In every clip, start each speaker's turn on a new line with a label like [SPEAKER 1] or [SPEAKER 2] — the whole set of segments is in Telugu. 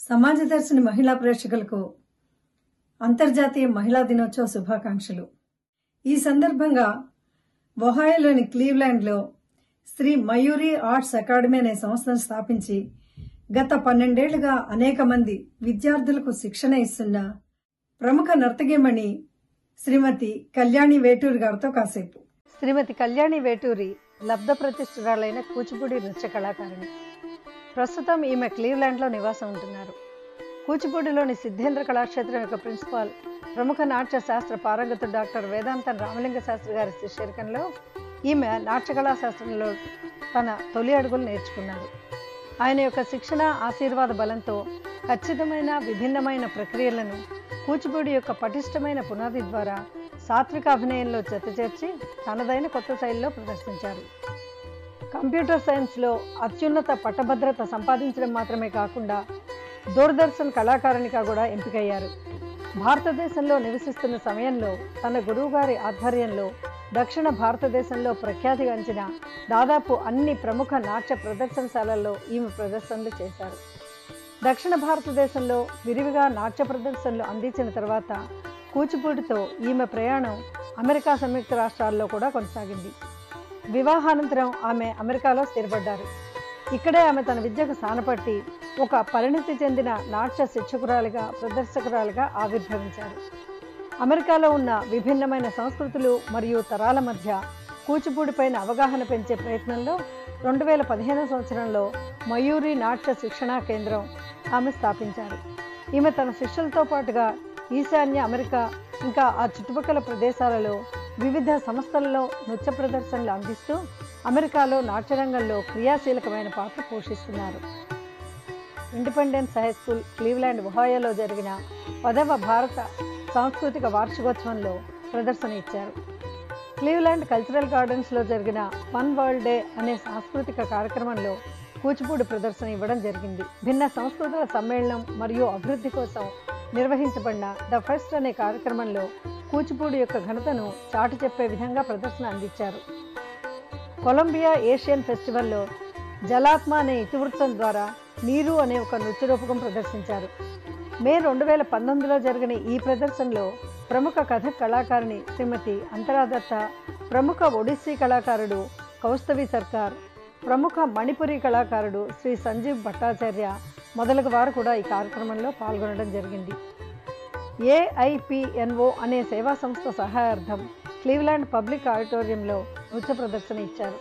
[SPEAKER 1] సమాజ దర్శిని మహిళా ప్రేక్షకులకు అంతర్జాతీయ మహిళా దినోత్సవ శుభాకాంక్షలు ఈ సందర్భంగా ఒహాయోలోని క్లీవ్లాండ్లో శ్రీ మయూరి ఆర్ట్స్ అకాడమీ అనే సంస్థను స్థాపించి గత పన్నెండేళ్లుగా అనేక మంది విద్యార్థులకు శిక్షణ ఇస్తున్న ప్రముఖ నర్తకీమణి శ్రీమతి కళ్యాణి వేటూరు గారితో కాసేపు శ్రీమతి కళ్యాణి వేటూరి లబ్ధ ప్రతిష్ఠురాలైన కూచిపూడి నృత్య కళాకారిణి ప్రస్తుతం ఈమె క్లీవ్లాండ్లో నివాసం ఉంటున్నారు కూచిపూడిలోని సిద్ధేంద్ర కళాక్షేత్రం యొక్క ప్రిన్సిపాల్ ప్రముఖ నాట్య శాస్త్ర పారంగతుడు డాక్టర్ వేదాంతం రామలింగ శాస్త్రి గారి శిష్యరికంలో ఈమె నాట్యకళా శాస్త్రంలో తన తొలి అడుగులు నేర్చుకున్నారు ఆయన యొక్క శిక్షణ ఆశీర్వాద బలంతో ఖచ్చితమైన విభిన్నమైన ప్రక్రియలను కూచిపూడి యొక్క పటిష్టమైన పునాది ద్వారా సాత్విక అభినయంలో జతచేర్చి తనదైన కొత్త శైలిలో ప్రదర్శించారు కంప్యూటర్ సైన్స్లో అత్యున్నత పట్టభద్రత సంపాదించడం మాత్రమే కాకుండా దూరదర్శన్ కళాకారునిగా కూడా ఎంపికయ్యారు భారతదేశంలో నివసిస్తున్న సమయంలో తన గురువుగారి ఆధ్వర్యంలో దక్షిణ భారతదేశంలో ప్రఖ్యాతిగాంచిన దాదాపు అన్ని ప్రముఖ నాట్య ప్రదర్శనశాలల్లో ఈమె ప్రదర్శనలు చేశారు దక్షిణ భారతదేశంలో విరివిగా నాట్య ప్రదర్శనలు అందించిన తర్వాత కూచిపూడితో ఈమె ప్రయాణం అమెరికా సంయుక్త రాష్ట్రాల్లో కూడా కొనసాగింది వివాహానంతరం ఆమె అమెరికాలో స్థిరపడ్డారు ఇక్కడే ఆమె తన విద్యకు సానపట్టి ఒక పరిణితి చెందిన నాట్య శిక్షకురాలిగా ప్రదర్శకురాలిగా ఆవిర్భవించారు అమెరికాలో ఉన్న విభిన్నమైన సంస్కృతులు మరియు తరాల మధ్య కూచిపూడిపైన అవగాహన పెంచే ప్రయత్నంలో రెండు వేల పదిహేను సంవత్సరంలో మయూరి నాట్య శిక్షణా కేంద్రం ఆమె స్థాపించారు ఈమె తన శిష్యులతో పాటుగా ఈశాన్య అమెరికా ఇంకా ఆ చుట్టుపక్కల ప్రదేశాలలో వివిధ సంస్థలలో నృత్య ప్రదర్శనలు అందిస్తూ అమెరికాలో నాట్యరంగంలో క్రియాశీలకమైన పాత్ర పోషిస్తున్నారు ఇండిపెండెన్స్ హై స్కూల్ క్లీవ్లాండ్ ఒహాయోలో జరిగిన పదవ భారత సాంస్కృతిక వార్షికోత్సవంలో ప్రదర్శన ఇచ్చారు క్లీవ్లాండ్ కల్చరల్ గార్డెన్స్లో జరిగిన ఫన్ వరల్డ్ డే అనే సాంస్కృతిక కార్యక్రమంలో కూచిపూడి ప్రదర్శన ఇవ్వడం జరిగింది భిన్న సంస్కృతుల సమ్మేళనం మరియు అభివృద్ధి కోసం నిర్వహించబడిన ద ఫెస్ట్ అనే కార్యక్రమంలో కూచిపూడి యొక్క ఘనతను చాటి చెప్పే విధంగా ప్రదర్శన అందించారు కొలంబియా ఏషియన్ ఫెస్టివల్లో జలాత్మ అనే ఇతివృత్తం ద్వారా నీరు అనే ఒక నృత్య రూపకం ప్రదర్శించారు మే రెండు వేల పంతొమ్మిదిలో జరిగిన ఈ ప్రదర్శనలో ప్రముఖ కథక్ కళాకారిణి శ్రీమతి అంతరాదత్త ప్రముఖ ఒడిస్సీ కళాకారుడు కౌస్తవి సర్కార్ ప్రముఖ మణిపురి కళాకారుడు శ్రీ సంజీవ్ భట్టాచార్య మొదలగు వారు కూడా ఈ కార్యక్రమంలో పాల్గొనడం జరిగింది ఏఐపిఎన్ఓ అనే సేవా సంస్థ సహాయార్థం క్లీవ్లాండ్ పబ్లిక్ ఆడిటోరియంలో నృత్య ప్రదర్శన ఇచ్చారు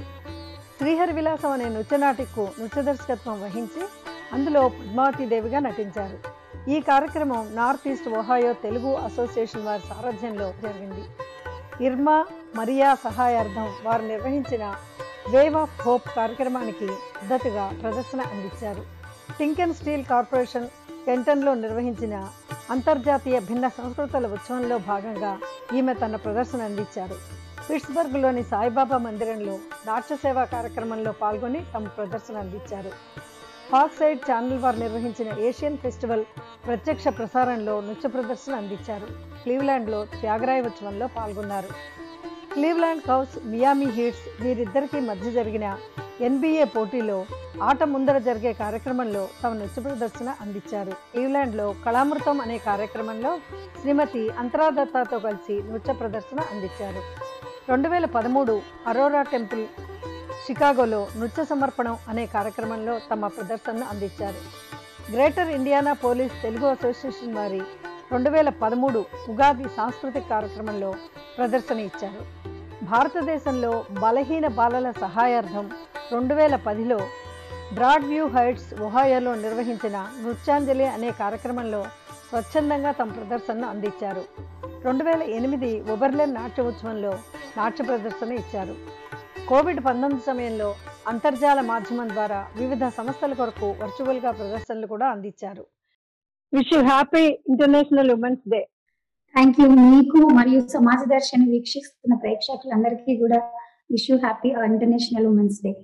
[SPEAKER 1] శ్రీహరి విలాసం అనే నృత్యనాటికు నృత్య దర్శకత్వం వహించి అందులో పద్మావతి దేవిగా నటించారు ఈ కార్యక్రమం north east Ohio Telugu association వారి సారథ్యంలో జరిగింది ఇర్మా మరియా సహాయార్థం వారు నిర్వహించిన వేవ్ ఆఫ్ హోప్ కార్యక్రమానికి మద్దతుగా ప్రదర్శన అందించారు టింకెన్ స్టీల్ కార్పొరేషన్ కెంటన్లో నిర్వహించిన అంతర్జాతీయ భిన్న సంస్కృతుల ఉత్సవంలో భాగంగా ఈమె తన ప్రదర్శన అందించారు పిట్స్బర్గ్లోని సాయిబాబా మందిరంలో నాట్యసేవా కార్యక్రమంలో పాల్గొని తమ ప్రదర్శన అందించారు ఫాక్ సైడ్ ఛానల్ వారు నిర్వహించిన ఏషియన్ ఫెస్టివల్ ప్రత్యక్ష ప్రసారంలో నృత్య ప్రదర్శన అందించారు క్లీవ్లాండ్లో త్యాగరాయ ఉత్సవంలో పాల్గొన్నారు క్లీవ్లాండ్ కౌస్ మియామి హీట్స్ వీరిద్దరికీ మధ్య జరిగిన ఎన్బిఏ పోటీలో ఆట ముందర జరిగే కార్యక్రమంలో తమ నృత్య ప్రదర్శన అందించారు క్లీవ్లాండ్లో కళామృతం అనే కార్యక్రమంలో శ్రీమతి అంతరాదత్తతో కలిసి నృత్య ప్రదర్శన అందించారు రెండు వేల పదమూడు అరోరా టెంపుల్ షికాగోలో నృత్య సమర్పణం అనే కార్యక్రమంలో తమ ప్రదర్శనను అందించారు greater Indianapolis Telugu association వారి రెండు వేల పదమూడు ఉగాది సాంస్కృతిక కార్యక్రమంలో ప్రదర్శన ఇచ్చారు భారతదేశంలో బలహీన బాలల సహాయార్థం రెండు వేల పదిలో బ్రాడ్ వ్యూ హైట్స్ ఒహాయోలో నిర్వహించిన నృత్యాంజలి అనే కార్యక్రమంలో స్వచ్ఛందంగా తమ ప్రదర్శనను అందించారు రెండు వేల ఎనిమిది ఒబర్లెన్ నాట్య ఉత్సవంలో నాట్య ప్రదర్శన ఇచ్చారు కోవిడ్ పంతొమ్మిది సమయంలో అంతర్జాల మాధ్యమం ద్వారా వివిధ సంస్థల కొరకు వర్చువల్గా ప్రదర్శనలు కూడా అందించారు wish you happy international women's day
[SPEAKER 2] thank you మీకు మరియు సమాజ దర్శని వీక్షిస్తున్న ప్రేక్షకులందరికీ కూడా wish you happy international women's day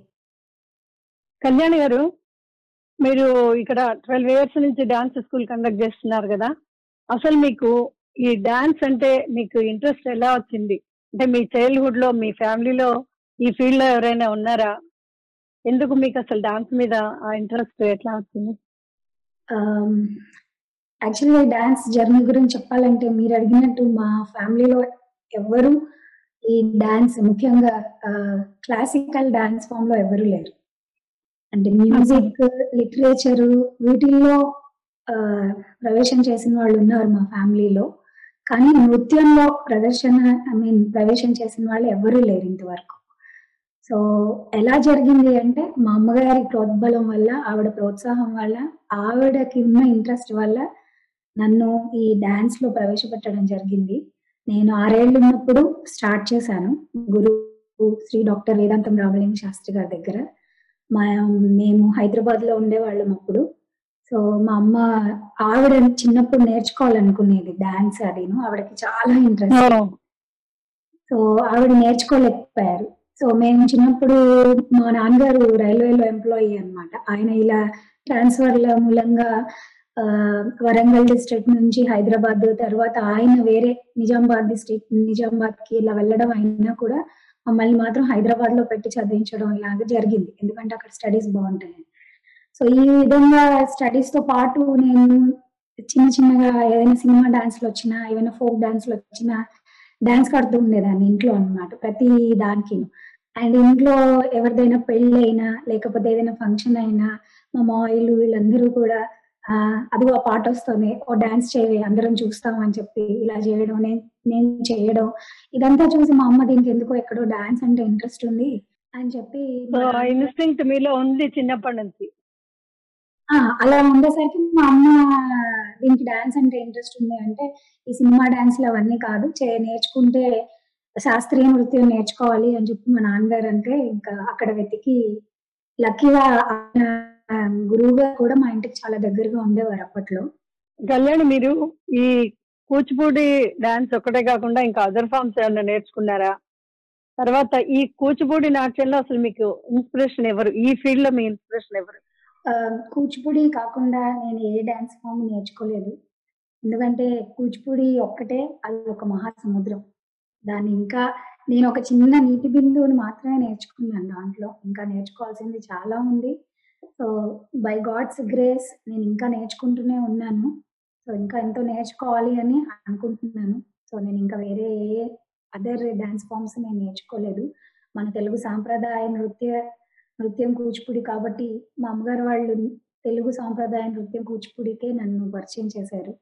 [SPEAKER 1] Kalyan గారు మీరు ఇక్కడ ట్వెల్వ్ ఇయర్స్ నుంచి డాన్స్ స్కూల్ కండక్ట్ చేస్తున్నారు కదా అసలు మీకు ఈ డాన్స్ అంటే మీకు ఇంట్రెస్ట్ ఎలా వచ్చింది అంటే మీ చైల్డ్హుడ్ లో మీ ఫ్యామిలీలో ఈ ఫీల్డ్ లో ఎవరైనా ఉన్నారా ఎందుకు మీకు అసలు డాన్స్ మీద ఆ ఇంట్రెస్ట్ ఎట్లా వచ్చింది
[SPEAKER 2] యాక్చువల్గా డాన్స్ జర్నీ గురించి చెప్పాలంటే మీరు అడిగినట్టు మా ఫ్యామిలీలో ఎవరు ఈ డాన్స్ ముఖ్యంగా క్లాసికల్ డాన్స్ ఫామ్ లో ఎవరు లేరు అంటే మ్యూజిక్ లిటరేచర్ వీటిల్లో ఆ, ప్రవేశం చేసిన వాళ్ళు ఉన్నారు మా ఫ్యామిలీలో కానీ నృత్యంలో ప్రదర్శన ఐ మీన్ ప్రవేశం చేసిన వాళ్ళు ఎవరూ లేరు ఇంతవరకు సో ఎలా జరిగింది అంటే మా అమ్మగారి ప్రోద్బలం వల్ల ఆవిడ ప్రోత్సాహం వల్ల ఆవిడకి ఉన్న ఇంట్రెస్ట్ వల్ల నన్ను ఈ డాన్స్ లో ప్రవేశపెట్టడం జరిగింది నేను ఆరేళ్ళు ఉన్నప్పుడు స్టార్ట్ చేశాను గురువు శ్రీ డాక్టర్ వేదాంతం రామలింగ శాస్త్రి గారి దగ్గర మా మేము హైదరాబాద్ లో ఉండేవాళ్ళం అప్పుడు సో మా అమ్మ ఆవిడ చిన్నప్పుడు నేర్చుకోవాలనుకునేది డాన్స్ అదిను ఆవిడకి చాలా ఇంట్రెస్ట్ సో ఆవిడ నేర్చుకోలేకపోయారు సో మేము చిన్నప్పుడు మా నాన్నగారు రైల్వేలో ఎంప్లాయీ అన్నమాట ఆయన ఇలా ట్రాన్స్ఫర్ల మూలంగా ఆ, వరంగల్ డిస్ట్రిక్ట్ నుంచి హైదరాబాద్ తర్వాత ఆయన వేరే నిజామాబాద్ డిస్ట్రిక్ట్ నిజామాబాద్ కి ఇలా వెళ్ళడం అయినా కూడా మమ్మల్ని మాత్రం హైదరాబాద్ లో పెట్టి చదివించడం ఇలాగ జరిగింది ఎందుకంటే అక్కడ స్టడీస్ బాగుంటాయి సో ఈ విధంగా స్టడీస్ తో పాటు నేను చిన్న చిన్నగా ఏదైనా సినిమా డాన్స్లు వచ్చినా ఏమైనా ఫోక్ డాన్స్లు వచ్చినా డాన్స్ కడుతూ ఉండేదాన్ని ఇంట్లో అన్నమాట ప్రతి దానికి అండ్ ఇంట్లో ఎవరిదైనా పెళ్ళి అయినా లేకపోతే ఏదైనా ఫంక్షన్ అయినా మా మాయిలు వీళ్ళందరూ కూడా ఆ అదిగో ఆ పాట వస్తుంది ఓ డాన్స్ చేయవే అందరం చూస్తాం అని చెప్పి ఇలా చేయడం నేను నేను చేయడం ఇదంతా చూసి మా అమ్మ దీనికి ఎందుకో ఎక్కడో డాన్స్ అంటే ఇంట్రెస్ట్ ఉంది అని చెప్పి
[SPEAKER 3] సో
[SPEAKER 2] మా-
[SPEAKER 3] ఇన్స్టింక్ట్ మీలో ఉంది చిన్నప్పటి నుంచి
[SPEAKER 2] ఆ, అలా ఉండేసరికి మా అమ్మ దీనికి డాన్స్ అంటే ఇంట్రెస్ట్ ఉంది అంటే ఈ సినిమా డాన్స్లు అవన్నీ కాదు చే నేర్చుకుంటే శాస్త్రీయ నృత్యం నేర్చుకోవాలి అని చెప్పి మా నాన్నగారు అంటే ఇంకా అక్కడ వెతికి లక్కీగా ఆయన గురువు గారు కూడా మా ఇంటికి చాలా దగ్గరగా ఉండేవారు అప్పట్లో
[SPEAKER 3] కళ్యాణి మీరు ఈ కూచిపూడి డాన్స్ ఒకటే కాకుండా ఇంకా అదర్ ఫార్మ్స్ ఏమైనా నేర్చుకున్నారా తర్వాత ఈ కూచిపూడి నాట్యంలో అసలు మీకు ఇన్స్పిరేషన్ ఎవరు ఈ ఫీల్డ్ లో మీ ఇన్స్పిరేషన్ ఎవరు
[SPEAKER 2] ఆ, కూచిపూడి కాకుండా నేను ఏ డాన్స్ ఫామ్ నేర్చుకోలేదు ఎందుకంటే కూచిపూడి ఒక్కటే అది ఒక మహాసముద్రం దాన్ని ఇంకా నేను ఒక చిన్న నీటి బిందువుని మాత్రమే నేర్చుకున్నాను దాంట్లో ఇంకా నేర్చుకోవాల్సింది చాలా ఉంది సో బై గాడ్స్ గ్రేస్ నేను ఇంకా నేర్చుకుంటూనే ఉన్నాను సో ఇంకా ఎంతో నేర్చుకోవాలి అని అనుకుంటున్నాను సో నేను ఇంకా వేరే ఏ అదర్ డాన్స్ ఫామ్స్ నేను నేర్చుకోలేదు మన తెలుగు సాంప్రదాయ నృత్య నృత్యం కూచిపూడి కాబట్టి మా అమ్మగారు వాళ్ళు తెలుగు సాంప్రదాయ నృత్యం కూచిపూడికే నన్ను పరిచయం చేశారు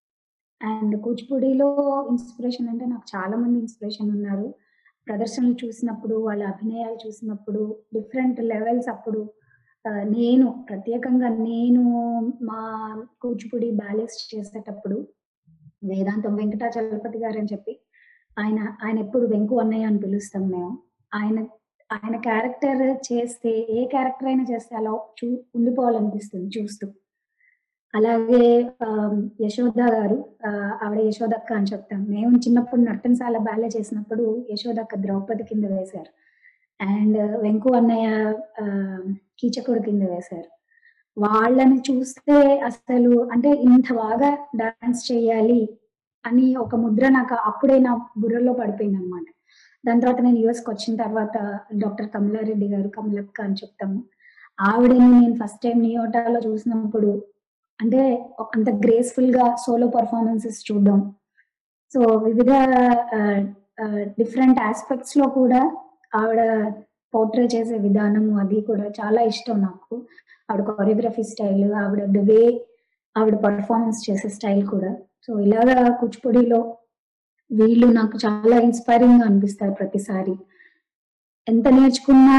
[SPEAKER 2] అండ్ కూచిపూడిలో ఇన్స్పిరేషన్ అంటే నాకు చాలా మంది ఇన్స్పిరేషన్ ఉన్నారు ప్రదర్శనలు చూసినప్పుడు వాళ్ళ అభినయాలు చూసినప్పుడు డిఫరెంట్ లెవెల్స్ అప్పుడు ఆ, నేను ప్రత్యేకంగా నేను మా కూచిపూడి బ్యాలెన్స్ చేసేటప్పుడు వేదాంతం వెంకటాచలపతి గారు అని చెప్పి ఆయన ఆయన ఎప్పుడు వెంకు అన్నయ్య అని పిలుస్తాం మేము ఆయన ఆయన క్యారెక్టర్ చేస్తే ఏ క్యారెక్టర్ అయినా చేస్తే అలా చూ ఉండిపోవాలనిపిస్తుంది చూస్తూ అలాగే ఆ, యశోద గారు ఆ, ఆవిడ యశోదక్క అని చెప్తాం మేము చిన్నప్పుడు నర్తనశాల బ్యాలే చేసినప్పుడు యశోదక్క ద్రౌపది కింద వేశారు అండ్ వెంకు అన్నయ్య ఆ, కీచకుడు కింద వేశారు వాళ్ళని చూస్తే అసలు అంటే ఇంత బాగా డాన్స్ చేయాలి అని ఒక ముద్ర నాకు అప్పుడే నా బుర్రలో పడిపోయింది అనమాట దాని తర్వాత నేను యుఎస్కి వచ్చిన తర్వాత డాక్టర్ కమలారెడ్డి గారు కమలక్క అని చెప్తాము ఆవిడని నేను ఫస్ట్ టైం నియోటాలో చూసినప్పుడు అంటే ఒక- అంత గ్రేస్ఫుల్ గా సోలో పర్ఫార్మెన్సెస్ చూడడం సో వివిధ డిఫరెంట్ ఆస్పెక్ట్స్ లో కూడా ఆవిడ పోర్ట్రే చేసే విధానం అది కూడా చాలా ఇష్టం నాకు ఆవిడ కొరియోగ్రఫీ స్టైల్ ఆవిడ ద వే ఆవిడ పర్ఫార్మెన్స్ చేసే స్టైల్ కూడా సో ఇలాగా కూచిపూడిలో వీళ్ళు నాకు చాలా ఇన్స్పైరింగ్ గా అనిపిస్తారు ప్రతిసారి ఎంత నేర్చుకున్నా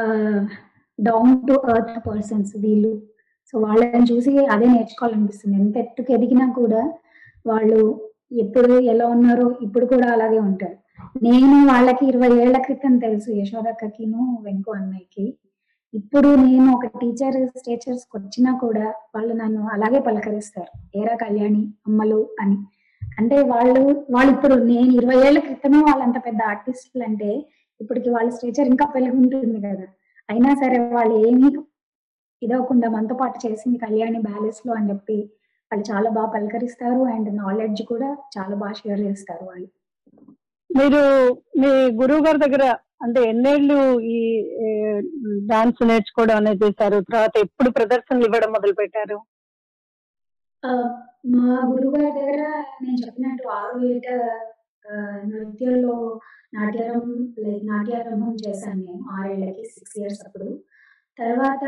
[SPEAKER 2] డౌన్ టు ఎర్త్ పర్సన్స్ వీళ్ళు సో వాళ్ళని చూసి అదే నేర్చుకోవాలనిపిస్తుంది ఎంత ఎత్తుకు ఎదిగినా కూడా వాళ్ళు ఎప్పుడు ఎలా ఉన్నారో ఇప్పుడు కూడా అలాగే ఉంటారు నేను వాళ్ళకి ఇరవై ఏళ్ల క్రితం తెలుసు యశోదక్కకిను వెంకు అన్నయ్యకి ఇప్పుడు నేను ఒక టీచర్ స్టేచర్స్ వచ్చినా కూడా వాళ్ళు నన్ను అలాగే పలకరిస్తారు ఏరా కళ్యాణి అమ్మలు అని అంటే వాళ్ళు వాళ్ళు ఇప్పుడు నేను ఇరవై ఏళ్ల క్రితమే వాళ్ళంత పెద్ద ఆర్టిస్టులు అంటే ఇప్పటికి వాళ్ళ స్టేచర్ ఇంకా పెరిగి ఉంటుంది కదా అయినా సరే వాళ్ళు ఏమీ ఇదవకుండా మనతో పాటు చేసింది కళ్యాణి బ్యాలెన్స్ లో అని చెప్పి వాళ్ళు చాలా బాగా పలకరిస్తారు అండ్ నాలెడ్జ్ కూడా చాలా బాగా షేర్ చేస్తారు వాళ్ళు
[SPEAKER 3] మీరు మీ గురువు గారి దగ్గర అంటే ఎన్నేళ్ళు ఈ డాన్స్ నేర్చుకోవడం అనేది చేశారు తర్వాత ఎప్పుడు ప్రదర్శనలు ఇవ్వడం మొదలు పెట్టారు
[SPEAKER 2] ఆ, మా గురుగారి దగ్గర నేను చెప్పినట్టు ఆరు ఏట ఆ, నృత్యంలో నాట్యారం లైక్ నాట్యారంభం చేశాను నేను ఆరేళ్లకి సిక్స్ ఇయర్స్ అప్పుడు తర్వాత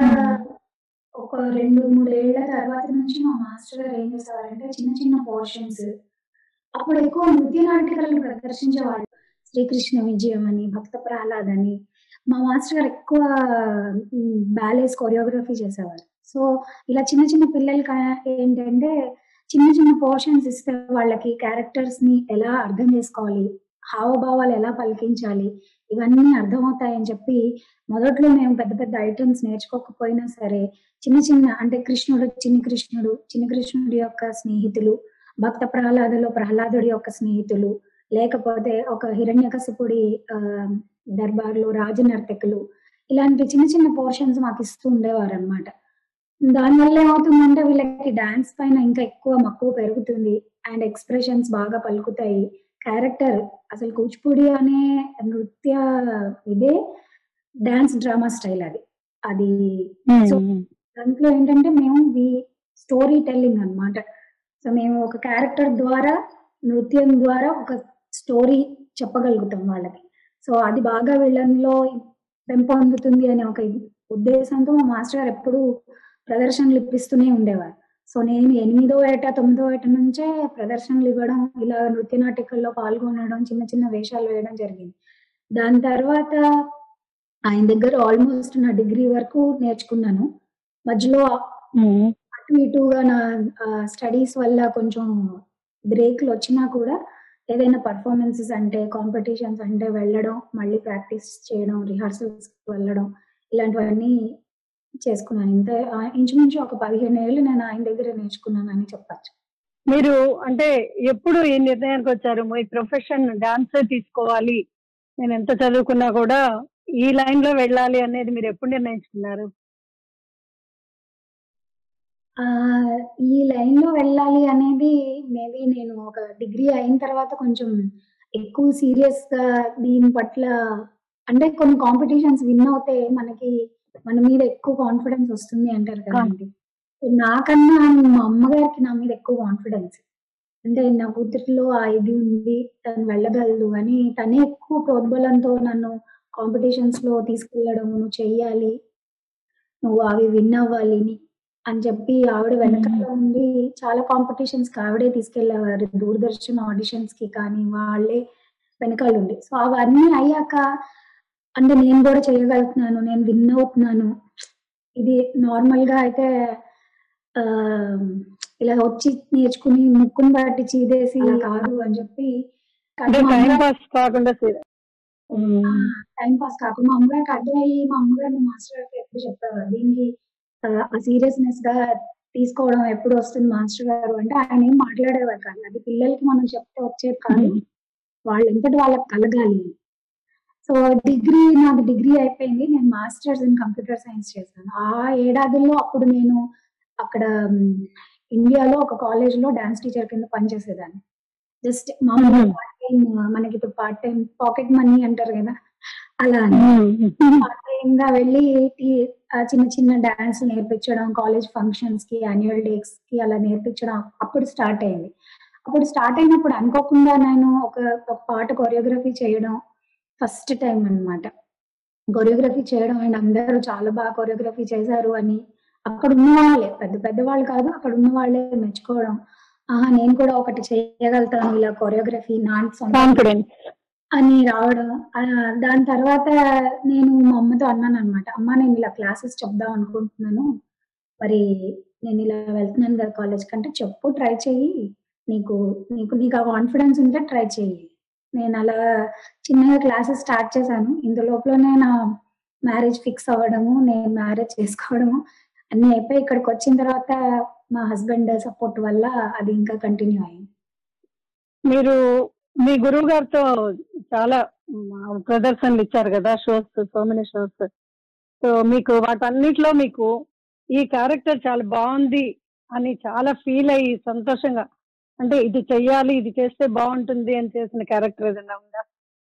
[SPEAKER 2] ఒక రెండు మూడు ఏళ్ల తర్వాత నుంచి మా మాస్టర్ గారు ఏం చేసేవారంటే చిన్న చిన్న పోర్షన్స్ అప్పుడు ఎక్కువ నృత్య నాటికలను ప్రదర్శించేవాళ్ళు శ్రీకృష్ణ విజయం అని భక్త ప్రహ్లాద్ అని మా మాస్టర్ గారు ఎక్కువ బ్యాలెన్స్ కొరియోగ్రఫీ చేసేవారు సో ఇలా చిన్న చిన్న పిల్లలకి ఏంటంటే చిన్న చిన్న పోర్షన్స్ ఇస్తే వాళ్ళకి క్యారెక్టర్స్ ని ఎలా అర్థం చేసుకోవాలి హావభావాలు ఎలా పలికించాలి ఇవన్నీ అర్థమవుతాయని చెప్పి మొదట్లో మేము పెద్ద పెద్ద ఐటమ్స్ నేర్చుకోకపోయినా సరే చిన్న చిన్న అంటే కృష్ణుడు చిన్ని కృష్ణుడు చిన్ని కృష్ణుడి యొక్క స్నేహితులు భక్త ప్రహ్లాదులో ప్రహ్లాదుడి యొక్క స్నేహితులు లేకపోతే ఒక హిరణ్యకశిపుడి ఆ, దర్బార్లో రాజనర్తకులు ఇలాంటి చిన్న చిన్న పోర్షన్స్ మాకు ఇస్తూ ఉండేవారు అనమాట దానివల్ల ఏమవుతుందంటే వీళ్ళకి డాన్స్ పైన ఇంకా ఎక్కువ మక్కువ పెరుగుతుంది అండ్ ఎక్స్ప్రెషన్స్ బాగా పలుకుతాయి క్యారెక్టర్ అసలు కూచిపూడి అనే నృత్య ఇదే డాన్స్ డ్రామా స్టైల్ అది అది సో దాంట్లో ఏంటంటే మేము వి స్టోరీ టెల్లింగ్ అన్నమాట సో మేము ఒక క్యారెక్టర్ ద్వారా నృత్యం ద్వారా ఒక స్టోరీ చెప్పగలుగుతాం వాళ్ళకి సో అది బాగా వీళ్ళలో పెంపొందుతుంది అనే ఒక ఉద్దేశంతో మా మాస్టర్ గారు ఎప్పుడు ప్రదర్శనలు ఇప్పిస్తూనే ఉండేవారు సో నేను ఎనిమిదో ఏట తొమ్మిదో ఏట నుంచే ప్రదర్శనలు ఇవ్వడం ఇలా నృత్య నాటికల్లో పాల్గొనడం చిన్న చిన్న వేషాలు వేయడం జరిగింది దాని తర్వాత ఆయన దగ్గర ఆల్మోస్ట్ నా డిగ్రీ వరకు నేర్చుకున్నాను మధ్యలో అటు ఇటుగా నా స్టడీస్ వల్ల కొంచెం బ్రేక్లు వచ్చినా కూడా ఏదైనా పర్ఫార్మెన్సెస్ అంటే కాంపిటీషన్స్ అంటే వెళ్ళడం మళ్ళీ ప్రాక్టీస్ చేయడం రిహార్సల్స్ వెళ్ళడం ఇలాంటివన్నీ చేసుకున్నాను ఇంత ఆ, ఇంచుమించు ఒక పదిహేను ఏళ్ళు నేను ఆయన దగ్గర నేర్చుకున్నాను అని చెప్పచ్చు
[SPEAKER 3] మీరు అంటే ఎప్పుడు ఈ నిర్ణయానికి వచ్చారు ఈ ప్రొఫెషన్ డాన్స్ తీసుకోవాలి నేను ఎంత చదువుకున్నా కూడా ఈ లైన్ లో వెళ్ళాలి అనేది మీరు ఎప్పుడు నిర్ణయించుకున్నారు
[SPEAKER 2] ఆ, ఈ లైన్ లో వెళ్ళాలి అనేది మేబీ నేను ఒక డిగ్రీ అయిన తర్వాత కొంచెం ఎక్కువ సీరియస్ గా దీని పట్ల అంటే కొన్ని కాంపిటీషన్స్ విన్ అవుతే మనకి మన మీద ఎక్కువ కాన్ఫిడెన్స్ వస్తుంది అంటారు కదండి సో నాకన్నా మా అమ్మగారికి నా మీద ఎక్కువ కాన్ఫిడెన్స్ అంటే నా కూతురిలో ఆ ఇది ఉంది తను వెళ్ళగలదు అని తనే ఎక్కువ ప్రోద్బలంతో నన్ను కాంపిటీషన్స్ లో తీసుకెళ్ళడం నువ్వు చెయ్యాలి నువ్వు అవి విన్ అవ్వాలి నీ- అని చెప్పి ఆవిడ వెనకాల ఉండి చాలా కాంపిటీషన్స్ కి ఆవిడే తీసుకెళ్లేవారు దూరదర్శన్ ఆడిషన్స్ కి కానీ వాళ్ళే వెనకాల ఉండి సో అవన్నీ అయ్యాక అంటే నేను కూడా చేయగలుగుతున్నాను నేను విన్ అవుతున్నాను ఇది నార్మల్ గా అయితే ఆ ఇలా వచ్చి నేర్చుకుని ముక్కుని బట్టి చీదేసి ఇలా కాదు అని చెప్పి
[SPEAKER 3] అంటే టైం పాస్ కాకుండా సే- ఉమ్.
[SPEAKER 2] టైం పాస్ కాకుండా మా అమ్మగారికి అర్థమయ్యి మా అమ్మగారు మాస్టర్ గారికి ఎప్పుడు చెప్పేవారు దీనికి ఆ, ఆ సీరియస్నెస్ గా తీసుకోవడం ఎప్పుడు వస్తుంది మాస్టర్ గారు అంటే ఆయన ఏం మాట్లాడేవారు కాదు అది పిల్లలకి మనం చెప్తే వచ్చేది కాదు వాళ్ళు ఎంతటి వాళ్ళకి కలగాలి సో డిగ్రీ నాది డిగ్రీ అయిపోయింది నేను మాస్టర్స్ ఇన్ కంప్యూటర్ సైన్స్ చేశాను ఆ ఏడాదిలో అప్పుడు నేను అక్కడ మ్, ఇండియాలో ఒక కాలేజ్ లో డాన్స్ టీచర్ కింద పనిచేసేదాన్ని జస్ట్ మామూలుగా
[SPEAKER 3] Mhm.
[SPEAKER 2] పార్ట్ టైం మనకి ఇప్పుడు పార్ట్ టైం పాకెట్ మనీ అంటారు కదా అలా అని
[SPEAKER 3] ఉమ్.
[SPEAKER 2] పార్ట్ టైం గా వెళ్ళి టీ- ఆ చిన్న చిన్న డాన్స్ నేర్పించడం కాలేజ్ ఫంక్షన్స్ కి యాన్యువల్ డేస్ కి అలా నేర్పించడం అప్పుడు స్టార్ట్ అయింది అప్పుడు స్టార్ట్ అయినప్పుడు అనుకోకుండా నేను ఒక ఒక పాట కొరియోగ్రఫీ చేయడం ఫస్ట్ టైం అన్నమాట కొరియోగ్రఫీ చేయడం అండ్ అందరూ చాలా బాగా కొరియోగ్రఫీ చేశారు అని అక్కడ ఉన్న వాళ్ళే పెద్ద పెద్ద వాళ్ళు కాదు అక్కడ ఉన్న వాళ్ళే మెచ్చుకోవడం ఆహా నేను కూడా ఒకటి చేయగలుగుతాను ఇలా కొరియోగ్రఫీ నా సొంత
[SPEAKER 3] కాన్ఫిడెన్స్
[SPEAKER 2] అని రావడం ఆ, దాని తర్వాత నేను మా అమ్మతో అన్నాను అనమాట అమ్మ నేను ఇలా క్లాసెస్ చెప్దాం అనుకుంటున్నాను మరి నేను ఇలా వెళ్తున్నాను కదా కాలేజ్ కంటే చెప్పు ట్రై చెయ్యి నీకు నీకు నీకు ఆ కాన్ఫిడెన్స్ ఉంటే ట్రై చెయ్యి నేను అలా చిన్నగా క్లాసెస్ స్టార్ట్ చేశాను ఇంత లోపలనే నా మ్యారేజ్ ఫిక్స్ అవ్వడము నేను మ్యారేజ్ చేసుకోవడము అన్ని అయిపోయి ఇక్కడికి వచ్చిన తర్వాత మా హస్బెండ్ సపోర్ట్ వల్ల అది ఇంకా కంటిన్యూ అయింది
[SPEAKER 3] మీరు మీ గురువు గారితో చాలా మ్, ప్రదర్శనలు ఇచ్చారు కదా shows so many shows so మీకు వాటన్నిటిలో మీకు ఈ క్యారెక్టర్ చాలా బాగుంది అని చాలా ఫీల్ అయ్యి సంతోషంగా అంటే ఇది చెయ్యాలి ఇది చేస్తే బాగుంటుంది అని చేసిన క్యారెక్టర్ ఏదైనా ఉందా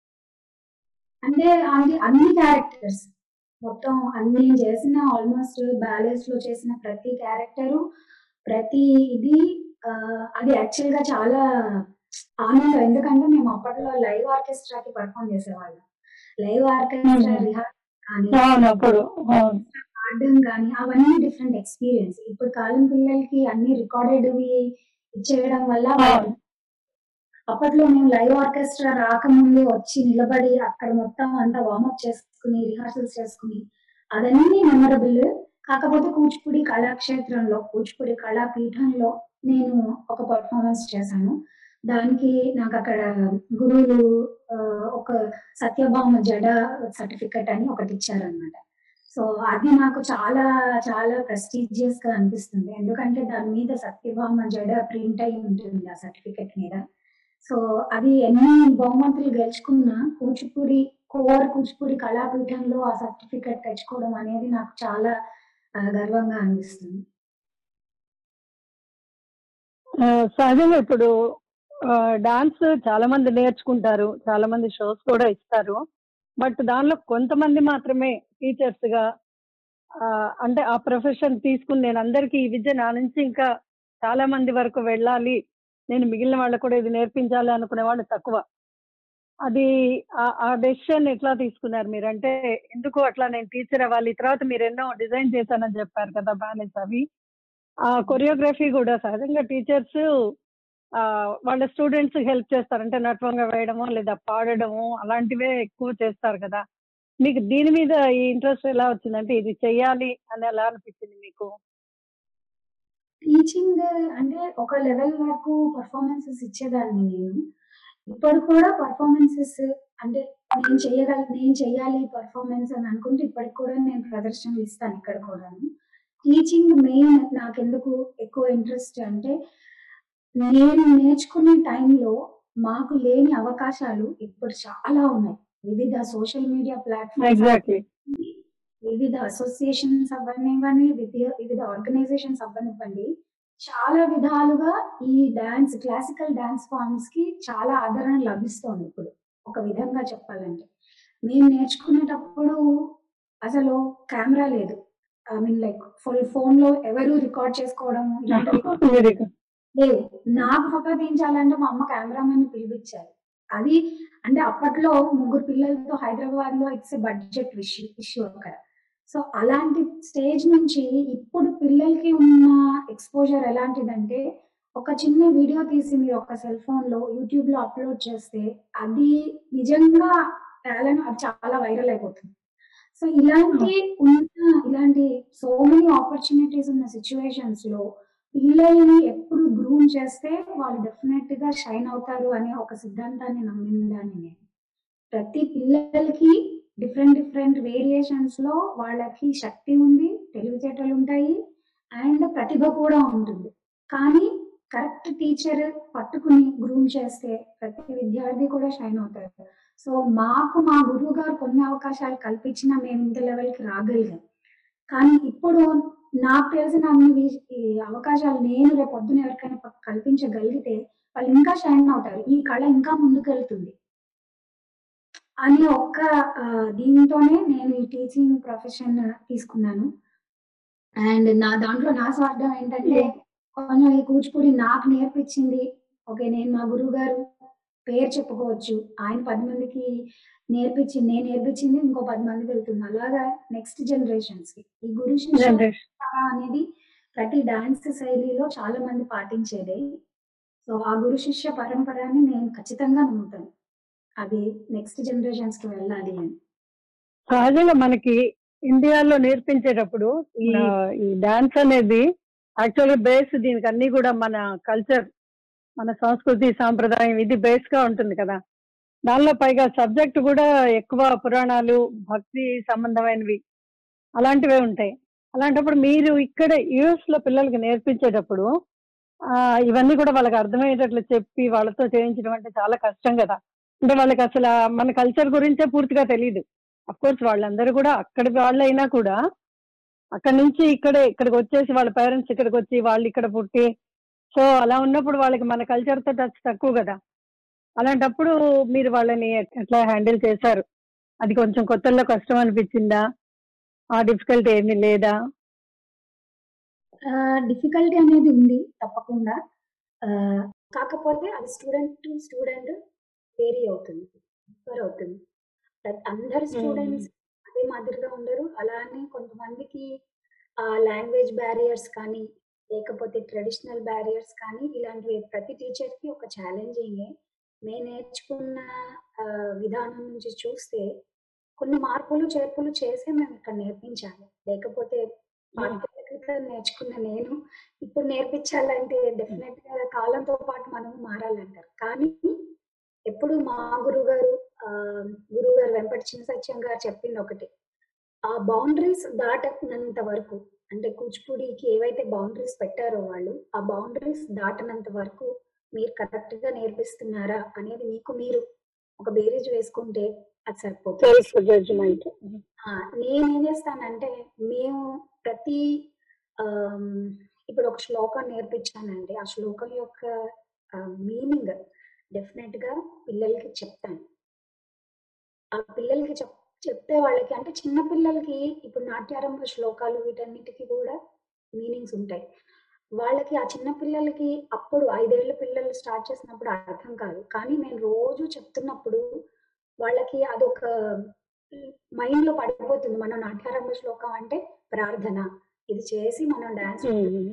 [SPEAKER 2] అంటే అది అన్ని క్యారెక్టర్స్ మొత్తం అన్ని చేసిన ఆల్మోస్ట్ బ్యాలెన్స్ లో చేసిన ప్రతి క్యారెక్టరు ప్రతి ఇది ఆ, అది యాక్చువల్ గా చాలా ఆనందం ఎందుకంటే మేము అప్పట్లో లైవ్ ఆర్కెస్ట్రాకి పర్ఫామ్ చేసేవాళ్ళం లైవ్ ఆర్కెస్ట్రా
[SPEAKER 3] Mhm.
[SPEAKER 2] రిహార్సల్ కానీ
[SPEAKER 3] అవును అప్పుడు అవును
[SPEAKER 2] పాడడం కానీ అవన్నీ డిఫరెంట్ ఎక్స్పీరియన్స్ ఇప్పుడు కాలం పిల్లలకి అన్ని రికార్డెడ్ ఇచ్చేయడం వల్ల
[SPEAKER 3] అవును
[SPEAKER 2] అప్పట్లో మేము లైవ్ ఆర్కెస్ట్రా రాకముందు వచ్చి నిలబడి అక్కడ మొత్తం అంతా వార్మప్ చేసుకుని రిహార్సల్స్ చేసుకుని అదన్నీ మెమరబుల్ కాకపోతే కూచిపూడి కళాక్షేత్రంలో కూచిపూడి కళాపీఠంలో నేను ఒక పర్ఫార్మెన్స్ చేశాను దానికి నాకు అక్కడ గురువులు ఆ, ఒక సత్యభామ జడ సర్టిఫికెట్ అని ఒకటి ఇచ్చారనమాట సో అది నాకు చాలా చాలా ప్రెస్టీజియస్ గా అనిపిస్తుంది ఎందుకంటే దాని మీద సత్యభామ జడ ప్రింట్ అయి ఉంటుంది ఆ సర్టిఫికెట్ మీద సో అది ఎన్ని బహుమతులు గెలుచుకున్నా కూచిపూడి కోర్ కూచిపూడి కళాపీఠంలో ఆ సర్టిఫికెట్ తెచ్చుకోవడం అనేది నాకు చాలా ఆ, గర్వంగా అనిపిస్తుంది
[SPEAKER 3] ఆ, సహజంగా ఇప్పుడు డాన్స్ చాలా మంది నేర్చుకుంటారు చాలా మంది షోస్ కూడా ఇస్తారు బట్ దానిలో కొంతమంది మాత్రమే టీచర్స్ గా ఆ, అంటే ఆ ప్రొఫెషన్ తీసుకుని నేను అందరికీ ఈ విద్య నా నుంచి ఇంకా చాలా మంది వరకు వెళ్ళాలి నేను మిగిలిన వాళ్ళకు కూడా ఇది నేర్పించాలి అనుకునే వాళ్ళు తక్కువ అది ఆ- ఆ డెసిషన్ ఎట్లా తీసుకున్నారు మీరు అంటే ఎందుకు అట్లా నేను టీచర్ అవ్వాలి తర్వాత మీరు ఎన్నో డిజైన్ చేశానని చెప్పారు కదా బ్యాలెన్స్ అవి ఆ కొరియోగ్రఫీ కూడా సహజంగా టీచర్స్ వాళ్ళ స్టూడెంట్స్ హెల్ప్ చేస్తారు అంటే నట్వంగా వేయడము లేదా పాడడము అలాంటివే ఎక్కువ చేస్తారు కదా మీకు దీని మీద ఈ ఇంట్రెస్ట్ ఎలా వచ్చిందంటే ఇది చెయ్యాలి అని ఎలా అనిపించింది మీకు
[SPEAKER 2] టీచింగ్ అంటే ఒక లెవెల్ వరకు పర్ఫార్మెన్సెస్ ఇచ్చేదాన్ని నేను ఇప్పుడు కూడా పర్ఫార్మెన్సెస్ అంటే నేను చేయగల నేను చేయాలి పర్ఫార్మెన్స్ అని అనుకుంటే ఇప్పటికి కూడా నేను ప్రదర్శనలు ఇస్తాను ఇక్కడ కూడా టీచింగ్ మెయిన్ నాకు ఎందుకు ఎక్కువ ఇంట్రెస్ట్ అంటే నేను నేర్చుకునే టైంలో మాకు లేని అవకాశాలు ఇప్పుడు చాలా ఉన్నాయి వివిధ సోషల్ మీడియా ప్లాట్ఫామ్స్
[SPEAKER 3] ఎగ్జాక్ట్లీ
[SPEAKER 2] వివిధ అసోసియేషన్స్ అవ్వనివ్వండి వివిధ వివిధ ఆర్గనైజేషన్స్ అవ్వనివ్వండి చాలా విధాలుగా ఈ డాన్స్ క్లాసికల్ డాన్స్ ఫార్మ్స్ కి చాలా ఆదరణ లభిస్తోంది ఇప్పుడు ఒక విధంగా చెప్పాలంటే మేము నేర్చుకునేటప్పుడు అసలు కెమెరా లేదు I mean like full phone లో ఎవరు రికార్డ్ చేసుకోవడం ఇలాంటివి లేవు నాకు ఫోటో తీయించాలంటే మా అమ్మ కెమెరామెన్ పిలిపించారు అది అంటే అప్పట్లో ముగ్గురు పిల్లలతో హైదరాబాద్ లో ఇట్స్ బడ్జెట్ ఇష్యూ ఇష్యూ అక్కడ సో అలాంటి స్టేజ్ నుంచి ఇప్పుడు పిల్లలకి ఉన్న ఎక్స్పోజర్ ఎలాంటిదంటే ఒక చిన్న వీడియో తీసి మీరు ఒక సెల్ ఫోన్ లో యూట్యూబ్ లో అప్లోడ్ చేస్తే అది నిజంగా టాలెంట్ అది చాలా వైరల్ అయిపోతుంది సో ఇలాంటి ఉన్న ఇలాంటి సో మెనీ ఆపర్చునిటీస్ ఉన్న సిచ్యువేషన్స్ లో పిల్లల్ని ఎప్పుడు గ్రూమ్ చేస్తే వాళ్ళు డెఫినెట్ గా షైన్ అవుతారు అనే ఒక సిద్ధాంతాన్ని నమ్మిందాన్ని నేను ప్రతి పిల్లలకి డిఫరెంట్ డిఫరెంట్ వేరియేషన్స్ లో వాళ్ళకి శక్తి ఉంది తెలివితేటలు ఉంటాయి అండ్ ప్రతిభ కూడా ఉంటుంది కానీ కరెక్ట్ టీచర్ పట్టుకుని గ్రూమ్ చేస్తే ప్రతి విద్యార్థి కూడా షైన్ అవుతారు సో మాకు మా గురువు గారు కొన్ని అవకాశాలు కల్పించినా మేము ఇంత లెవెల్కి రాగలిగాం కానీ ఇప్పుడు నాకు తెలిసిన అన్ని వి- ఈ అవకాశాలు నేను రేపు పొద్దున ఎవరికైనా ప- కల్పించగలిగితే వాళ్ళు ఇంకా షైన్ అవుతారు ఈ కళ ఇంకా ముందుకెళ్తుంది అని ఒక్క ఆ, దీంతోనే నేను ఈ టీచింగ్ ప్రొఫెషన్ తీసుకున్నాను అండ్ నా దాంట్లో నా స్వార్థం ఏంటంటే కొంచెం ఈ కూచిపూడి నాకు నేర్పించింది ఓకే నేను మా గురువు గారు పేరు చెప్పుకోవచ్చు ఆయన పది మందికి నేర్పించింది నేను నేర్పించింది ఇంకో పది మందికి వెళ్తుంది అలాగా నెక్స్ట్ జనరేషన్స్ కి ఈ గురు శిష్య
[SPEAKER 3] జనరేషన్
[SPEAKER 2] పరంపర అనేది ప్రతి డాన్స్ శైలిలో చాలా మంది పాటించేదే సో ఆ గురు శిష్య పరంపరని నేను ఖచ్చితంగా నమ్ముతాను అది నెక్స్ట్ జనరేషన్స్ కి వెళ్ళాలి అని
[SPEAKER 3] సహజంగా మనకి ఇండియాలో నేర్పించేటప్పుడు ఈ ఈ డాన్స్ అనేది యాక్చువల్గా బేస్ దీనికి అన్ని కూడా మన కల్చర్ మన సంస్కృతి సాంప్రదాయం ఇది బేస్ గా ఉంటుంది కదా దానిలో పైగా సబ్జెక్ట్ కూడా ఎక్కువ పురాణాలు భక్తి సంబంధమైనవి అలాంటివే ఉంటాయి అలాంటప్పుడు మీరు ఇక్కడ యుఎస్ లో పిల్లలకి నేర్పించేటప్పుడు ఆ ఇవన్నీ కూడా వాళ్ళకి అర్థమయ్యేటట్లు చెప్పి వాళ్ళతో చేయించడం అంటే చాలా కష్టం కదా అంటే వాళ్ళకి అసలు ఆ మన కల్చర్ గురించే పూర్తిగా తెలియదు అఫ్ కోర్స్ వాళ్ళందరూ కూడా అక్కడి వాళ్ళైనా కూడా అక్కడ నుంచి ఇక్కడే ఇక్కడికి వచ్చేసి వాళ్ళ పేరెంట్స్ ఇక్కడికి వచ్చి వాళ్ళు ఇక్కడ పుట్టి సో అలా ఉన్నప్పుడు వాళ్ళకి మన కల్చర్ తో టచ్ తక్కువ కదా అలాంటప్పుడు మీరు వాళ్ళని ఎట్లా హ్యాండిల్ చేశారు అది కొంచెం కొత్తల్లో కష్టం అనిపించిందా ఆ డిఫికల్టీ ఏమీ లేదా
[SPEAKER 2] డిఫికల్టీ అనేది ఉంది తప్పకుండా ఆ, కాకపోతే అది స్టూడెంట్ టు స్టూడెంట్ వేరీ అవుతుంది డిఫర్ అవుతుంది ప్రతి- అందరు స్టూడెంట్స్ అదే మాదిరిగా ఉండరు అలానే కొంతమందికి ఆ లాంగ్వేజ్ బ్యారియర్స్ కానీ లేకపోతే ట్రెడిషనల్ బ్యారియర్స్ కానీ ఇలాంటివి ప్రతి టీచర్ కి ఒక ఛాలెంజింగ్ మేము నేర్చుకున్న ఆ, విధానం నుంచి చూస్తే కొన్ని మార్పులు చేర్పులు చేసే మేము ఇక్కడ నేర్పించాలి లేకపోతే పాతికేళ్ల క్రితం నేర్చుకున్న నేను ఇప్పుడు నేర్పించాలంటే డెఫినెట్ గా కాలంతో పాటు మనం మారాలంటారు కానీ ఎప్పుడు మా గురువు గారు గురువు గారు వెంపటి చిన్న సత్యం గారు చెప్పింది ఒకటి ఆ బౌండరీస్ దాటనంత వరకు అంటే కూచిపూడికి ఏవైతే బౌండరీస్ పెట్టారో వాళ్ళు ఆ బౌండరీస్ దాటనంత వరకు మీరు కరెక్ట్ గా నేర్పిస్తున్నారా అనేది మీకు మీరు ఒక బేరీజ్ వేసుకుంటే అది సరిపోతుంది
[SPEAKER 3] సెల్ఫ్ జడ్జ్మెంట్
[SPEAKER 2] ఆ, నేనేం చేస్తానంటే మేము ప్రతి ఆమ్, ఇప్పుడు ఒక శ్లోకం నేర్పించానండి ఆ శ్లోకం యొక్క మీనింగ్ డెఫినెట్ గా పిల్లలకి చెప్తాను ఆ పిల్లలకి చెప్ చెప్తే వాళ్ళకి అంటే చిన్న పిల్లలకి ఇప్పుడు నాట్యారంభ శ్లోకాలు వీటన్నిటికీ కూడా మీనింగ్స్ ఉంటాయి వాళ్ళకి ఆ చిన్న పిల్లలకి అప్పుడు ఐదేళ్ల పిల్లలు స్టార్ట్ చేసినప్పుడు అర్థం కాదు కానీ నేను రోజు చెప్తున్నప్పుడు వాళ్ళకి అదొక మైండ్ లో పడిపోతుంది మనం నాట్యారంభ శ్లోకం అంటే ప్రార్థన ఇది చేసి మనం డాన్స్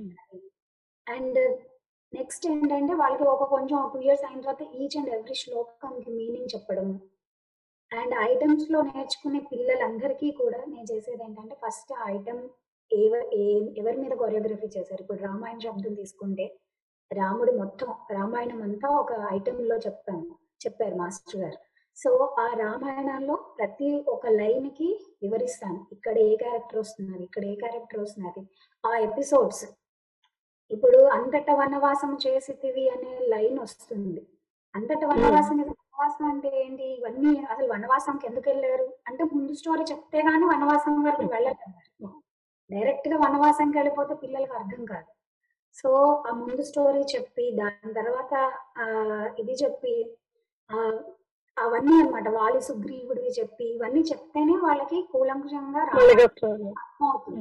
[SPEAKER 2] అండ్ నెక్స్ట్ ఏంటంటే వాళ్ళకి ఒక కొంచెం టూ ఇయర్స్ అయిన తర్వాత ఈచ్ అండ్ ఎవ్రీ శ్లోకంకి మీనింగ్ చెప్పడము అండ్ ఐటమ్స్ లో నేర్చుకునే పిల్లలందరికీ కూడా నేను చేసేది ఏంటంటే ఫస్ట్ ఐటమ్ ఎవరు ఎవరి మీద కొరియోగ్రఫీ చేశారు ఇప్పుడు రామాయణ శబ్దం తీసుకుంటే రాముడి మొత్తం రామాయణం అంతా ఒక ఐటమ్ లో చెప్పాము చెప్పారు మాస్టర్ గారు సో ఆ రామాయణంలో ప్రతి ఒక లైన్ కి వివరిస్తాను ఇక్కడ ఏ క్యారెక్టర్ వస్తున్నది ఇక్కడ ఏ క్యారెక్టర్ వస్తున్నది ఆ ఎపిసోడ్స్ ఇప్పుడు అంతట వనవాసం చేసితివి అనే లైన్ వస్తుంది అంతట వనవాసం ఇది వనవాసం అంటే ఏంటి ఇవన్నీ అసలు వనవాసంకి ఎందుకు వెళ్ళారు అంటే ముందు స్టోరీ చెప్తే గానీ వనవాసం వరకు వెళ్ళలేదు డైరెక్ట్ గా వనవాసంకి వెళ్ళిపోతే పిల్లలకు అర్థం కాదు సో ఆ ముందు స్టోరీ చెప్పి దాని తర్వాత ఆ ఇది చెప్పి ఆ అవన్నీ అన్నమాట వాలి సుగ్రీవుడివి చెప్పి ఇవన్నీ చెప్తేనే వాళ్ళకి కూలంకుషంగా రామాయణం అర్థమవుతుంది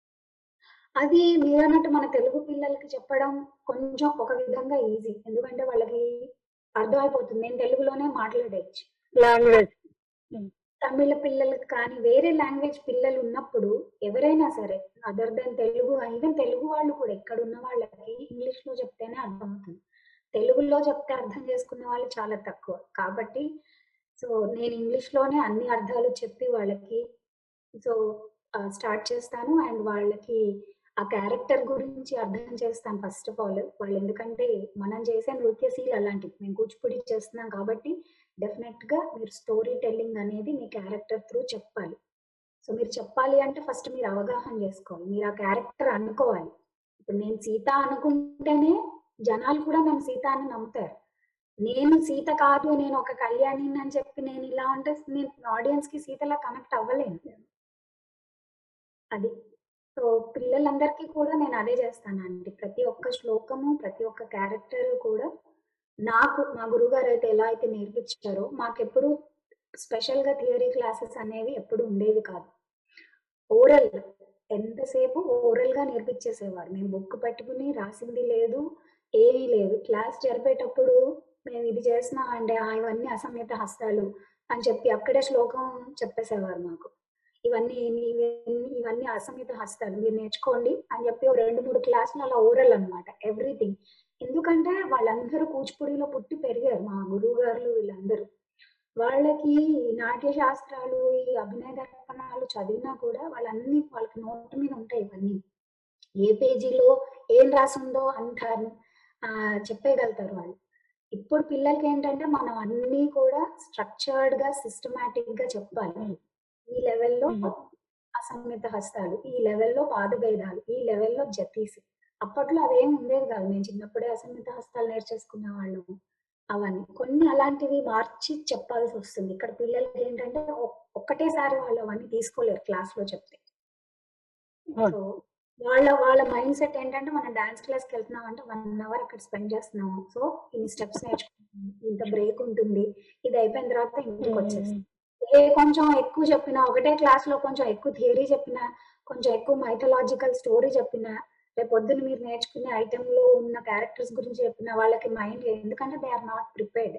[SPEAKER 2] అది మీరు అన్నట్టు మన తెలుగు పిల్లలకి చెప్పడం కొంచెం ఒక విధంగా ఈజీ ఎందుకంటే వాళ్ళకి అర్థమైపోతుంది నేను తెలుగులోనే మాట్లాడేయచ్చు
[SPEAKER 3] లాంగ్వేజ్
[SPEAKER 2] తమిళ పిల్లలకి కానీ వేరే లాంగ్వేజ్ పిల్లలు ఉన్నప్పుడు ఎవరైనా సరే other than Telugu even Telugu వాళ్ళు కూడా ఎక్కడ ఉన్న వాళ్ళకి ఇంగ్లీష్ లో చెప్తేనే అర్థమవుతుంది తెలుగులో చెప్తే అర్థం చేసుకునే వాళ్ళు చాలా తక్కువ కాబట్టి సో నేను ఇంగ్లీష్ లోనే అన్ని అర్థాలు చెప్పి వాళ్ళకి సో స్టార్ట్ చేస్తాను అండ్ వాళ్ళకి ఆ క్యారెక్టర్ గురించి అర్థం చేస్తాను ఫస్ట్ ఆఫ్ ఆల్ వాళ్ళు ఎందుకంటే మనం చేసే నృత్యశీలు అలాంటివి మేము కూచిపూడి చేస్తున్నాం కాబట్టి డెఫినెట్ గా మీరు స్టోరీ టెల్లింగ్ అనేది మీ క్యారెక్టర్ త్రూ చెప్పాలి సో మీరు చెప్పాలి అంటే ఫస్ట్ మీరు అవగాహన చేసుకోవాలి మీరు ఆ క్యారెక్టర్ అనుకోవాలి ఇప్పుడు నేను సీత అనుకుంటేనే జనాలు కూడా నన్ను సీత అని నమ్ముతారు నేను సీత కాదు నేను ఒక కళ్యాణి అని చెప్పి నేను ఇలా ఉంటే నేను ఆడియన్స్ కి సీతలా కనెక్ట్ అవ్వలేను అది సో పిల్లలందరికీ కూడా నేను అదే చేస్తానండి ప్రతి ఒక్క శ్లోకము ప్రతి ఒక్క క్యారెక్టర్ కూడా నాకు మా గురుగారు అయితే ఎలా అయితే నేర్పించారో మాకెప్పుడు స్పెషల్ గా థియరీ క్లాసెస్ అనేవి ఎప్పుడు ఉండేవి కాదు ఓరల్ ఎంతసేపు ఓరల్ గా నేర్పించేసేవారు మేము బుక్ పెట్టుకుని రాసింది లేదు ఏమీ లేదు క్లాస్ జరిపేటప్పుడు మేము ఇది చేస్తున్నాం అంటే "ఆ, ఇవన్నీ అసమ్యత హస్తాలు అని చెప్పి అక్కడే శ్లోకం చెప్పేసేవారు మాకు ఇవన్నీ ఇవన్నీ ఇవన్నీ అసమ్యత హస్తాలు మీరు నేర్చుకోండి అని చెప్పి ఓ రెండు మూడు క్లాసులు అలా ఓరల్ అనమాట ఎవ్రీథింగ్ ఎందుకంటే వాళ్ళందరూ కూచిపూడిలో పుట్టి పెరిగారు మా గురువు గారు వీళ్ళందరూ వాళ్ళకి ఈ నాట్య శాస్త్రాలు ఈ అభినయ దర్పణాలు చదివినా కూడా వాళ్ళన్ని వాళ్ళకి నోటి మీద ఉంటాయి ఇవన్నీ ఏ పేజీలో ఏం రాసిందో అంత ఆ, చెప్పేయగలుగుతారు వాళ్ళు ఇప్పుడు పిల్లలకి ఏంటంటే మనం అన్ని కూడా స్ట్రక్చర్డ్ గా సిస్టమాటిక్ గా చెప్పాలి ఈ లెవెల్లో అసమ్మిత హస్తాలు ఈ లెవెల్లో పాదభేదాలు ఈ లెవెల్లో జతీసి అప్పట్లో అదేం ఉండేది కాదు మేము చిన్నప్పుడే అసమ్మిత హస్తాలు నేర్చేసుకునే వాళ్ళము అవన్నీ కొన్ని అలాంటివి మార్చి చెప్పాల్సి వస్తుంది ఇక్కడ పిల్లలకి ఏంటంటే ఒ- ఒక్కటేసారి వాళ్ళు అవన్నీ తీసుకోలేరు క్లాస్ లో చెప్తే సో వాళ్ళ వాళ్ళ మైండ్ సెట్ ఏంటంటే మనం డాన్స్ క్లాస్ కి వెళ్తున్నాం అంటే వన్ అవర్ అక్కడ స్పెండ్ చేస్తున్నాము సో ఇన్ని స్టెప్స్ నేర్చుకుంటాము ఇంత బ్రేక్ ఉంటుంది ఇది అయిపోయిన తర్వాత ఇంటికి వచ్చేస్తాం ఏ కొంచెం ఎక్కువ చెప్పినా ఒకటే క్లాస్ లో కొంచెం ఎక్కువ థియరీ చెప్పినా కొంచెం ఎక్కువ మైథలాజికల్ స్టోరీ చెప్పినా రేపు పొద్దున మీరు నేర్చుకునే ఐటమ్ లో ఉన్న క్యారెక్టర్స్ గురించి చెప్పిన వాళ్ళకి మైండ్ ఎందుకంటే దే ఆర్ నాట్ ప్రిపేర్డ్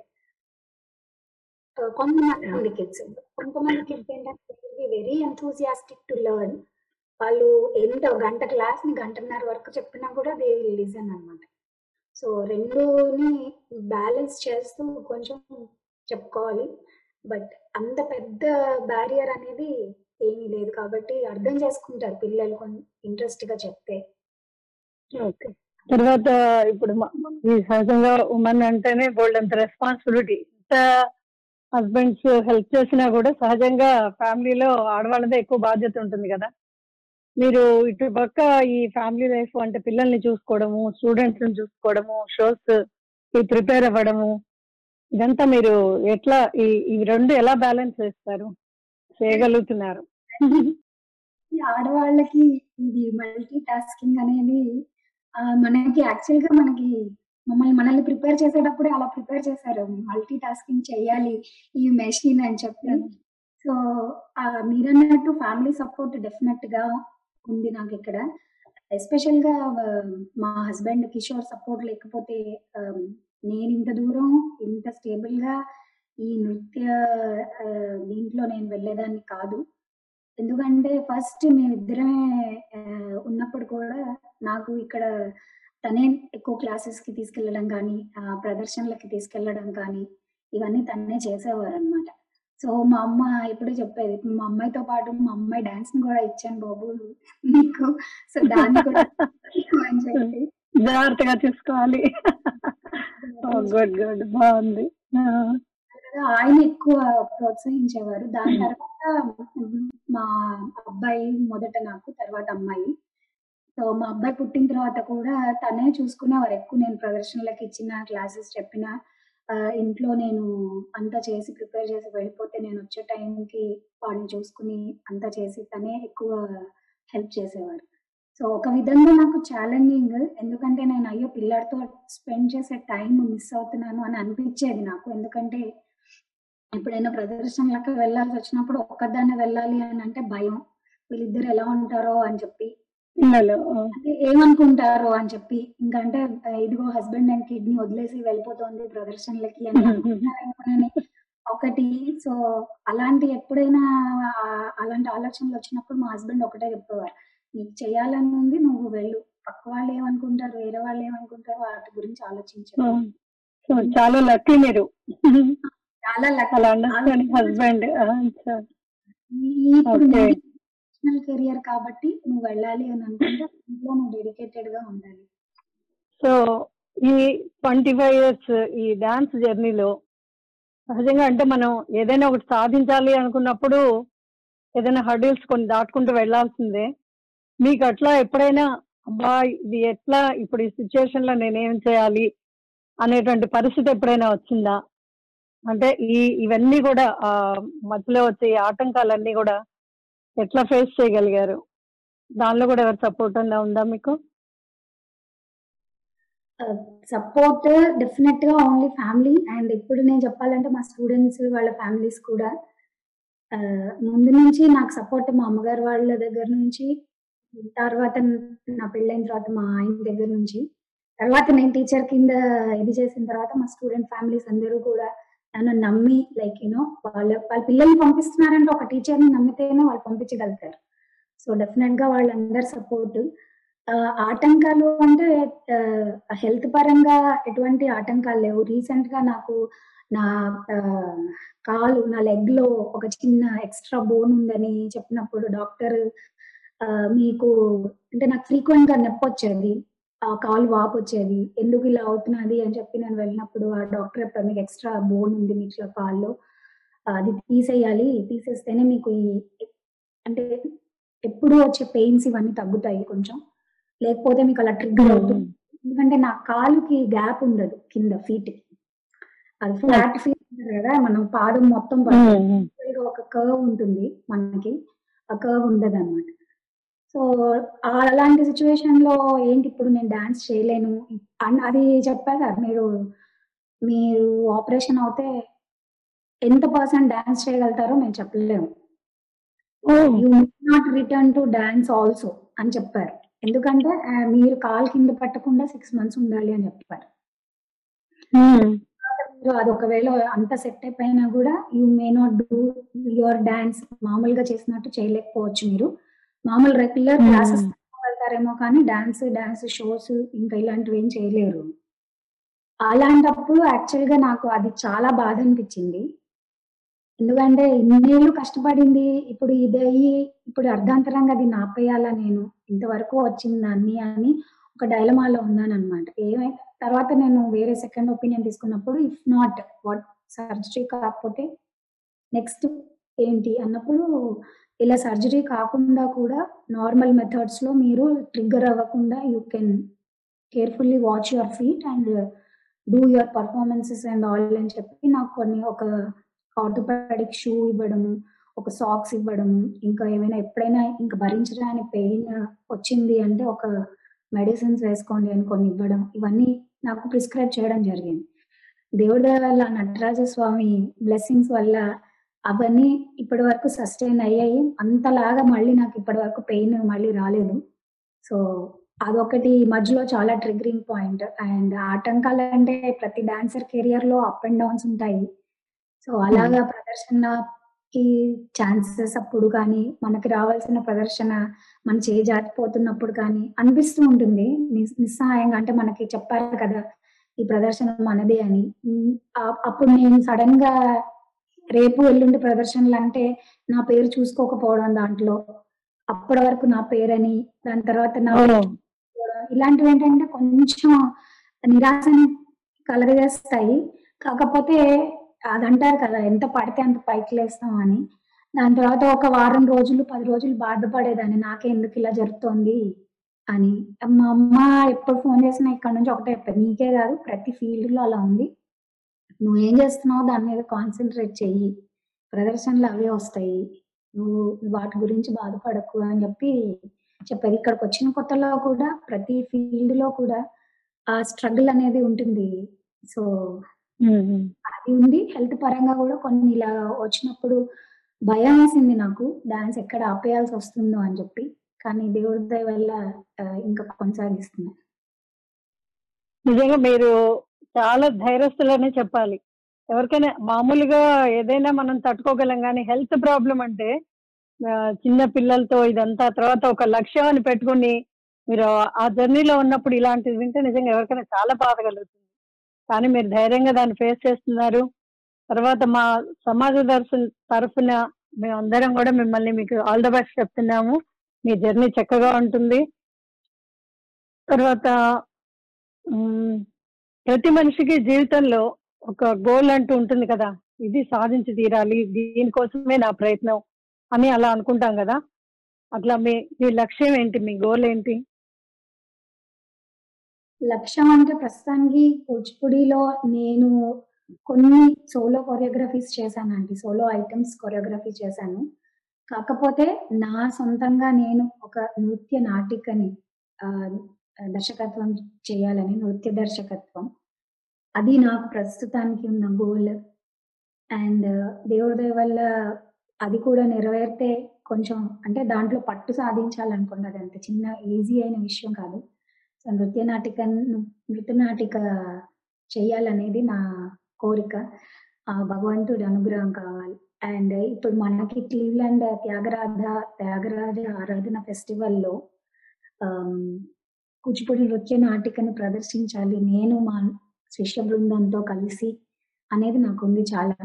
[SPEAKER 2] కొంతమంది కిడ్స్ కొంతమంది కిడ్స్ ఏంటంటే వెరీ ఎంతూజియాస్టిక్ టు లెర్న్ వాళ్ళు ఎంత గంట క్లాస్ ని గంటన్నర వరకు చెప్పినా కూడా దే లిజన్ అన్నమాట సో రెండుని బ్యాలెన్స్ చేస్తూ కొంచెం చెప్పుకోవాలి బట్ అంత పెద్ద బ్యారియర్ అనేది ఏమీ లేదు కాబట్టి అర్థం చేసుకుంటారు పిల్లలు కొంచెం ఇంట్రెస్ట్ గా చెప్తే
[SPEAKER 3] ఓకే తర్వాత ఇప్పుడు మ- ఈ సహజంగా ఉమెన్ అంటేనే బోల్డ్ అంత రెస్పాన్సిబిలిటీ ఎంత హస్బెండ్స్ హెల్ప్ చేసినా కూడా సహజంగా ఫ్యామిలీలో ఆడవాళ్ళదే ఎక్కువ బాధ్యత ఉంటుంది కదా మీరు ఇటు పక్క ఈ ఫ్యామిలీ లైఫ్ అంటే పిల్లల్ని చూసుకోవడము స్టూడెంట్స్ ని చూసుకోవడము షోస్ ప్రిపేర్ అవ్వడము ఇదంతా మీరు ఎట్లా ఈ ఇవి రెండు ఎలా బ్యాలెన్స్ చేస్తారు చేయగలుగుతున్నారు
[SPEAKER 2] ఈ ఆడవాళ్ళకి ఇది మల్టీ టాస్కింగ్ అనేది ఆ, మనకి యాక్చువల్ గా మనకి మమ్మల్ని మనల్ని ప్రిపేర్ చేసేటప్పుడే అలా ప్రిపేర్ చేశారు మల్టీ టాస్కింగ్ చేయాలి ఈ మెషిన్ అని చెప్పి సో మీరన్నట్టు ఫ్యామిలీ సపోర్ట్ డెఫినెట్ గా ఉంది నాకు ఇక్కడ ఎస్పెషల్ గా ఆ, మా హస్బెండ్ కిషోర్ సపోర్ట్ లేకపోతే ఆ, నేను ఇంత దూరం ఇంత స్టేబుల్ గా ఈ నృత్య ఆ, దీంట్లో నేను వెళ్ళేదాన్ని కాదు ఎందుకంటే ఫస్ట్ మేమిద్దరమే ఆ, ఉన్నప్పుడు కూడా నాకు ఇక్కడ తనే ఎక్కువ క్లాసెస్ కి తీసుకెళ్ళడం కానీ ఆ, ప్రదర్శనలకి తీసుకెళ్ళడం కానీ ఇవన్నీ తనే చేసేవారు అనమాట సో మా అమ్మ ఎప్పుడు చెప్పేది మా అమ్మాయితో పాటు మా అమ్మాయి డాన్స్ ని కూడా ఇచ్చాను బాబు నీకు సో దాన్ని కూడా అని చెప్పి
[SPEAKER 3] జాగ్రత్తగా చూసుకోవాలి గుడ్ గుడ్ బాగుంది ఆ,
[SPEAKER 2] కదా ఆయన ఎక్కువ ప్రోత్సహించేవారు దాని తర్వాత మా అబ్బాయి మొదట నాకు తర్వాత అమ్మాయి సో మా అబ్బాయి పుట్టిన తర్వాత కూడా తనే చూసుకునేవారు ఎక్కువ నేను ప్రదర్శనలకు ఇచ్చిన క్లాసెస్ చెప్పిన ఆ, ఇంట్లో నేను అంతా చేసి ప్రిపేర్ చేసి వెళ్ళిపోతే నేను వచ్చే టైంకి వాడిని చూసుకుని అంతా చేసి తనే ఎక్కువ హెల్ప్ చేసేవారు సో ఒక విధంగా నాకు ఛాలెంజింగ్ ఎందుకంటే నేను అయ్యో పిల్లాడితో స్పెండ్ చేసే టైం మిస్ అవుతున్నాను అని అనిపించేది నాకు ఎందుకంటే ఎప్పుడైనా ప్రదర్శనలకు వెళ్ళాల్సి వచ్చినప్పుడు ఒక్కదాన్ని వెళ్ళాలి అని అంటే భయం వీళ్ళిద్దరు ఎలా ఉంటారో అని చెప్పి
[SPEAKER 3] పిల్లలు ఆ,
[SPEAKER 2] అంటే ఏమనుకుంటారో అని చెప్పి ఇంకా అంటే ఆ, ఇదిగో హస్బెండ్ అండ్ కిడ్ ని వదిలేసి వెళ్ళిపోతుంది ప్రదర్శనలకి అని అనుకుంటారేమోనని ఒకటి సో అలాంటి ఎప్పుడైనా ఆ, అలాంటి ఆలోచనలు వచ్చినప్పుడు మా హస్బెండ్ ఒకటే చెప్పేవారు నీకు చేయాలని ఉంది నువ్వు వెళ్ళు పక్క వాళ్ళు ఏమనుకుంటారు వేరే వాళ్ళు ఏమనుకుంటారు వాటి గురించి ఆలోచించారు
[SPEAKER 3] ఆ. సో చాలా లక్కీ మీరు
[SPEAKER 2] చాలా లక్
[SPEAKER 3] అలా అండర్స్టాండింగ్ హస్బెండ్
[SPEAKER 2] ఇప్పుడు
[SPEAKER 3] Okay.
[SPEAKER 2] ప్రొఫెషనల్ కెరియర్ కాబట్టి నువ్వు వెళ్ళాలి అని అనుకుంటే ఇంట్లో నువ్వు డెడికేటెడ్ గా ఉండాలి
[SPEAKER 3] సో ఈ ట్వంటీ ఫైవ్ ఇయర్స్ ఈ డాన్స్ జర్నీలో సహజంగా అంటే మనం ఏదైనా ఒకటి సాధించాలి అనుకున్నప్పుడు ఏదైనా హర్డిల్స్ కొన్ని దాటుకుంటూ వెళ్ళాల్సిందే మీకు అట్లా ఎప్పుడైనా అబ్బా ఇది ఎట్లా ఇప్పుడు ఈ సిచ్యుయేషన్ లో నేనేం చేయాలి అనేటువంటి పరిస్థితి ఎప్పుడైనా వచ్చిందా అంటే ఈ ఇవన్నీ కూడా ఆ మధ్యలో వచ్చే ఈ ఆటంకాలన్నీ కూడా ఎట్లా ఫేస్ చేయగలిగారు దానిలో కూడా ఎవరి సపోర్ట్ అన్నా ఉందా మీకు
[SPEAKER 2] సపోర్ట్ డెఫినెట్ గా ఓన్లీ ఫ్యామిలీ అండ్ ఇప్పుడు నేను చెప్పాలంటే మా స్టూడెంట్స్ వాళ్ళ ఫ్యామిలీస్ కూడా ఆ, ముందు నుంచి నాకు సపోర్ట్ మా అమ్మగారు వాళ్ళ దగ్గర నుంచి తర్వాత నా పెళ్ళైన తర్వాత మా ఆయన దగ్గర నుంచి తర్వాత నేను టీచర్ కింద ఇది చేసిన తర్వాత మా స్టూడెంట్ ఫ్యామిలీస్ అందరూ కూడా నన్ను నమ్మి లైక్ యూనో వాళ్ళ వాళ్ళ పిల్లల్ని పంపిస్తున్నారంటే ఒక టీచర్ని నమ్మితేనే వాళ్ళు పంపించగలుగుతారు సో డెఫినెట్ గా వాళ్ళందరి సపోర్ట్ ఆటంకాలు అంటే హెల్త్ పరంగా ఎటువంటి ఆటంకాలు లేవు రీసెంట్ గా నాకు నా ఆ, కాలు నా లెగ్ లో ఒక చిన్న ఎక్స్ట్రా బోన్ ఉందని చెప్పినప్పుడు డాక్టర్ మీకు అంటే నాకు ఫ్రీక్వెంట్ గా నొప్పి వచ్చేది ఆ కాలు వాపు వచ్చేది ఎందుకు ఇలా అవుతున్నది అని చెప్పి నేను వెళ్ళినప్పుడు ఆ డాక్టర్ చెప్పారు మీకు ఎక్స్ట్రా బోన్ ఉంది మీకు ఇట్లా కాల్లో అది తీసేయాలి తీసేస్తేనే మీకు ఈ అంటే ఎప్పుడు వచ్చే పెయిన్స్ ఇవన్నీ తగ్గుతాయి కొంచెం లేకపోతే మీకు అలా ట్రిగ్గర్ అవుతుంది ఎందుకంటే నా కాలుకి గ్యాప్ ఉండదు కింద ఫీట్ అది ఫ్లాట్ ఫీట్ ఉంటుంది కదా మనం పాదం మొత్తం పడుతుంది. గా ఒక కర్వ్ ఉంటుంది మనకి ఆ కర్వ్ ఉండదు అనమాట సో అలాంటి సిచ్యువేషన్ లో ఏంటి ఇప్పుడు నేను డాన్స్ చేయలేను అన్- అది చెప్పా సార్ మీరు మీరు ఆపరేషన్ అవుతే ఎంత పర్సెంట్ డాన్స్ చేయగలుగుతారో మేము చెప్పలేము you not return to dance also అని చెప్పారు ఎందుకంటే ఆ, మీరు కాలు కింద పెట్టకుండా సిక్స్ మంత్స్ ఉండాలి అని చెప్పారు తర్వాత మీరు అది ఒకవేళ అంత సెట్ అయిపోయినా కూడా you may not do your dance మామూలుగా చేసినట్టు చేయలేకపోవచ్చు మీరు మామూలు రెగ్యులర్
[SPEAKER 3] Hmm.
[SPEAKER 2] క్లాసెస్ వెళ్తారేమో కానీ డాన్స్ డాన్స్ షోస్ ఇంకా ఇలాంటివి ఏం చేయలేరు అలాంటప్పుడు యాక్చువల్ గా నాకు అది చాలా బాధ అనిపించింది ఎందుకంటే ఇన్నేళ్ళు కష్టపడింది ఇప్పుడు ఇదయ్యి ఇప్పుడు అర్ధాంతరంగా దీన్ని ఆపేయాలా నేను ఇంతవరకు వచ్చింది అన్ని అని ఒక డైలమాలో ఉన్నాను అనమాట ఏమై తర్వాత నేను వేరే సెకండ్ ఒపీనియన్ తీసుకున్నప్పుడు ఇఫ్ నాట్ వాట్ సర్జరీ కాకపోతే నెక్స్ట్ ఏంటి అన్నప్పుడు ఇలా సర్జరీ కాకుండా కూడా నార్మల్ మెథడ్స్ లో మీరు ట్రిగ్గర్ అవ్వకుండా you can carefully watch your feet and do your performances and all అని చెప్పి నాకు కొన్ని ఒక ఆర్థోపెడిక్ షూ ఇవ్వడము ఒక సాక్స్ ఇవ్వడము ఇంకా ఏమైనా ఎప్పుడైనా ఇంకా భరించడానికి పెయిన్ వచ్చింది అంటే ఒక మెడిసిన్స్ వేసుకోండి అని కొన్ని ఇవ్వడం ఇవన్నీ నాకు ప్రిస్క్రైబ్ చేయడం జరిగింది దేవుడి దయ వల్ల నటరాజ స్వామి బ్లెస్సింగ్స్ వల్ల అవన్నీ ఇప్పటి వరకు సస్టైన్ అయ్యాయి అంతలాగా మళ్ళీ నాకు ఇప్పటి వరకు పెయిన్ మళ్ళీ రాలేదు సో అదొకటి మధ్యలో చాలా ట్రిగరింగ్ పాయింట్ అండ్ ఆటంకాలు అంటే ప్రతి డాన్సర్ కెరియర్ లో అప్ అండ్ డౌన్స్ ఉంటాయి సో అలాగా ప్రదర్శనకి ఛాన్సెస్ అప్పుడు కానీ మనకి రావాల్సిన ప్రదర్శన మన చేయి జారిపోతున్నప్పుడు కానీ అనిపిస్తూ ఉంటుంది నిస్- నిస్సహాయంగా అంటే మనకి చెప్పారు కదా ఈ ప్రదర్శన మనదే అని ఉమ్, ఆ- అప్పుడు నేను సడన్ గా రేపు ఎల్లుండి ప్రదర్శనలు అంటే నా పేరు చూసుకోకపోవడం దాంట్లో అప్పటి వరకు నా పేరని దాని తర్వాత నా పేరు చూసుకోవడం, ఇలాంటివి ఏంటంటే కొంచెం నిరాశని కలగజేస్తాయి కాకపోతే అది అంటారు కదా ఎంత పడితే అంత పైకి లేస్తాం అని దాని తర్వాత ఒక వారం రోజులు పది రోజులు బాధపడేదాన్ని నాకే ఎందుకు ఇలా జరుగుతోంది అని మా అమ్మ ఎప్పుడు ఫోన్ చేసినా ఇక్కడ నుంచి ఒకటే చెప్పారు నీకే కాదు ప్రతి ఫీల్డ్ లో అలా ఉంది నువ్వు ఏం చేస్తున్నావు దాని మీద కాన్సన్ట్రేట్ చెయ్యి ప్రదర్శనలు అవే వస్తాయి నువ్వు వాటి గురించి బాధపడకు అని చెప్పి చెప్పేది ఇక్కడికి వచ్చిన కొత్తలో కూడా ప్రతి ఫీల్డ్ లో కూడా ఆ స్ట్రగుల్ అనేది ఉంటుంది సో అది ఉంది హెల్త్ పరంగా కూడా కొన్ని ఇలా వచ్చినప్పుడు భయం వేసింది నాకు డాన్స్ ఎక్కడ ఆపేయాల్సి వస్తుందో అని చెప్పి కానీ దేవుడి దయ వల్ల ఆ, ఇంకా కొనసాగిస్తున్నా
[SPEAKER 3] నిజంగా మీరు చాలా ధైర్యస్తులనే చెప్పాలి ఎవరికైనా మామూలుగా ఏదైనా మనం తట్టుకోగలం కానీ హెల్త్ ప్రాబ్లం అంటే ఆ, చిన్న పిల్లలతో ఇదంతా తర్వాత ఒక లక్ష్యం అని పెట్టుకుని మీరు ఆ జర్నీలో ఉన్నప్పుడు ఇలాంటివి వింటే నిజంగా ఎవరికైనా చాలా బాధ కలుగుతుంది కానీ మీరు ధైర్యంగా దాన్ని ఫేస్ చేస్తున్నారు తర్వాత మా సమాజ దర్శన తరఫున మేమందరం కూడా మిమ్మల్ని మీకు ఆల్ ద బెస్ట్ చెప్తున్నాము మీ జర్నీ చక్కగా ఉంటుంది తర్వాత మ్మ్, ప్రతి మనిషికి జీవితంలో ఒక గోల్ అంటూ ఉంటుంది కదా ఇది సాధించి తీరాలి దీనికోసమే నా ప్రయత్నం అని అలా అనుకుంటాం కదా అట్లా మీ మీ లక్ష్యం ఏంటి మీ గోల్ ఏంటి
[SPEAKER 2] లక్ష్యం అంటే ప్రస్తుతానికి కూచిపూడిలో నేను కొన్ని సోలో కొరియోగ్రఫీస్ చేశానండి సోలో ఐటమ్స్ కొరియోగ్రఫీ చేశాను కాకపోతే నా సొంతంగా నేను ఒక నృత్య నాటికని ఆ, దర్శకత్వం చేయాలని నృత్య దర్శకత్వం అది నాకు ప్రస్తుతానికి ఉన్న గోల్ అండ్ దేవుడి దయ వల్ల అది కూడా నెరవేరితే కొంచెం అంటే దాంట్లో పట్టు సాధించాలనుకున్నది అంత చిన్న ఈజీ అయిన విషయం కాదు సో నృత్య నాటిక నృత్య నాటిక చేయాలనేది నా కోరిక ఆ భగవంతుడి అనుగ్రహం కావాలి అండ్ ఇప్పుడు మనకి క్లీవ్లాండ్ త్యాగరాధ త్యాగరాజ ఆరాధన ఫెస్టివల్లో కూచిపూడి నృత్య నాటికని ప్రదర్శించాలి నేను మా శిష్య బృందంతో కలిసి అనేది నాకు ఉంది చాలా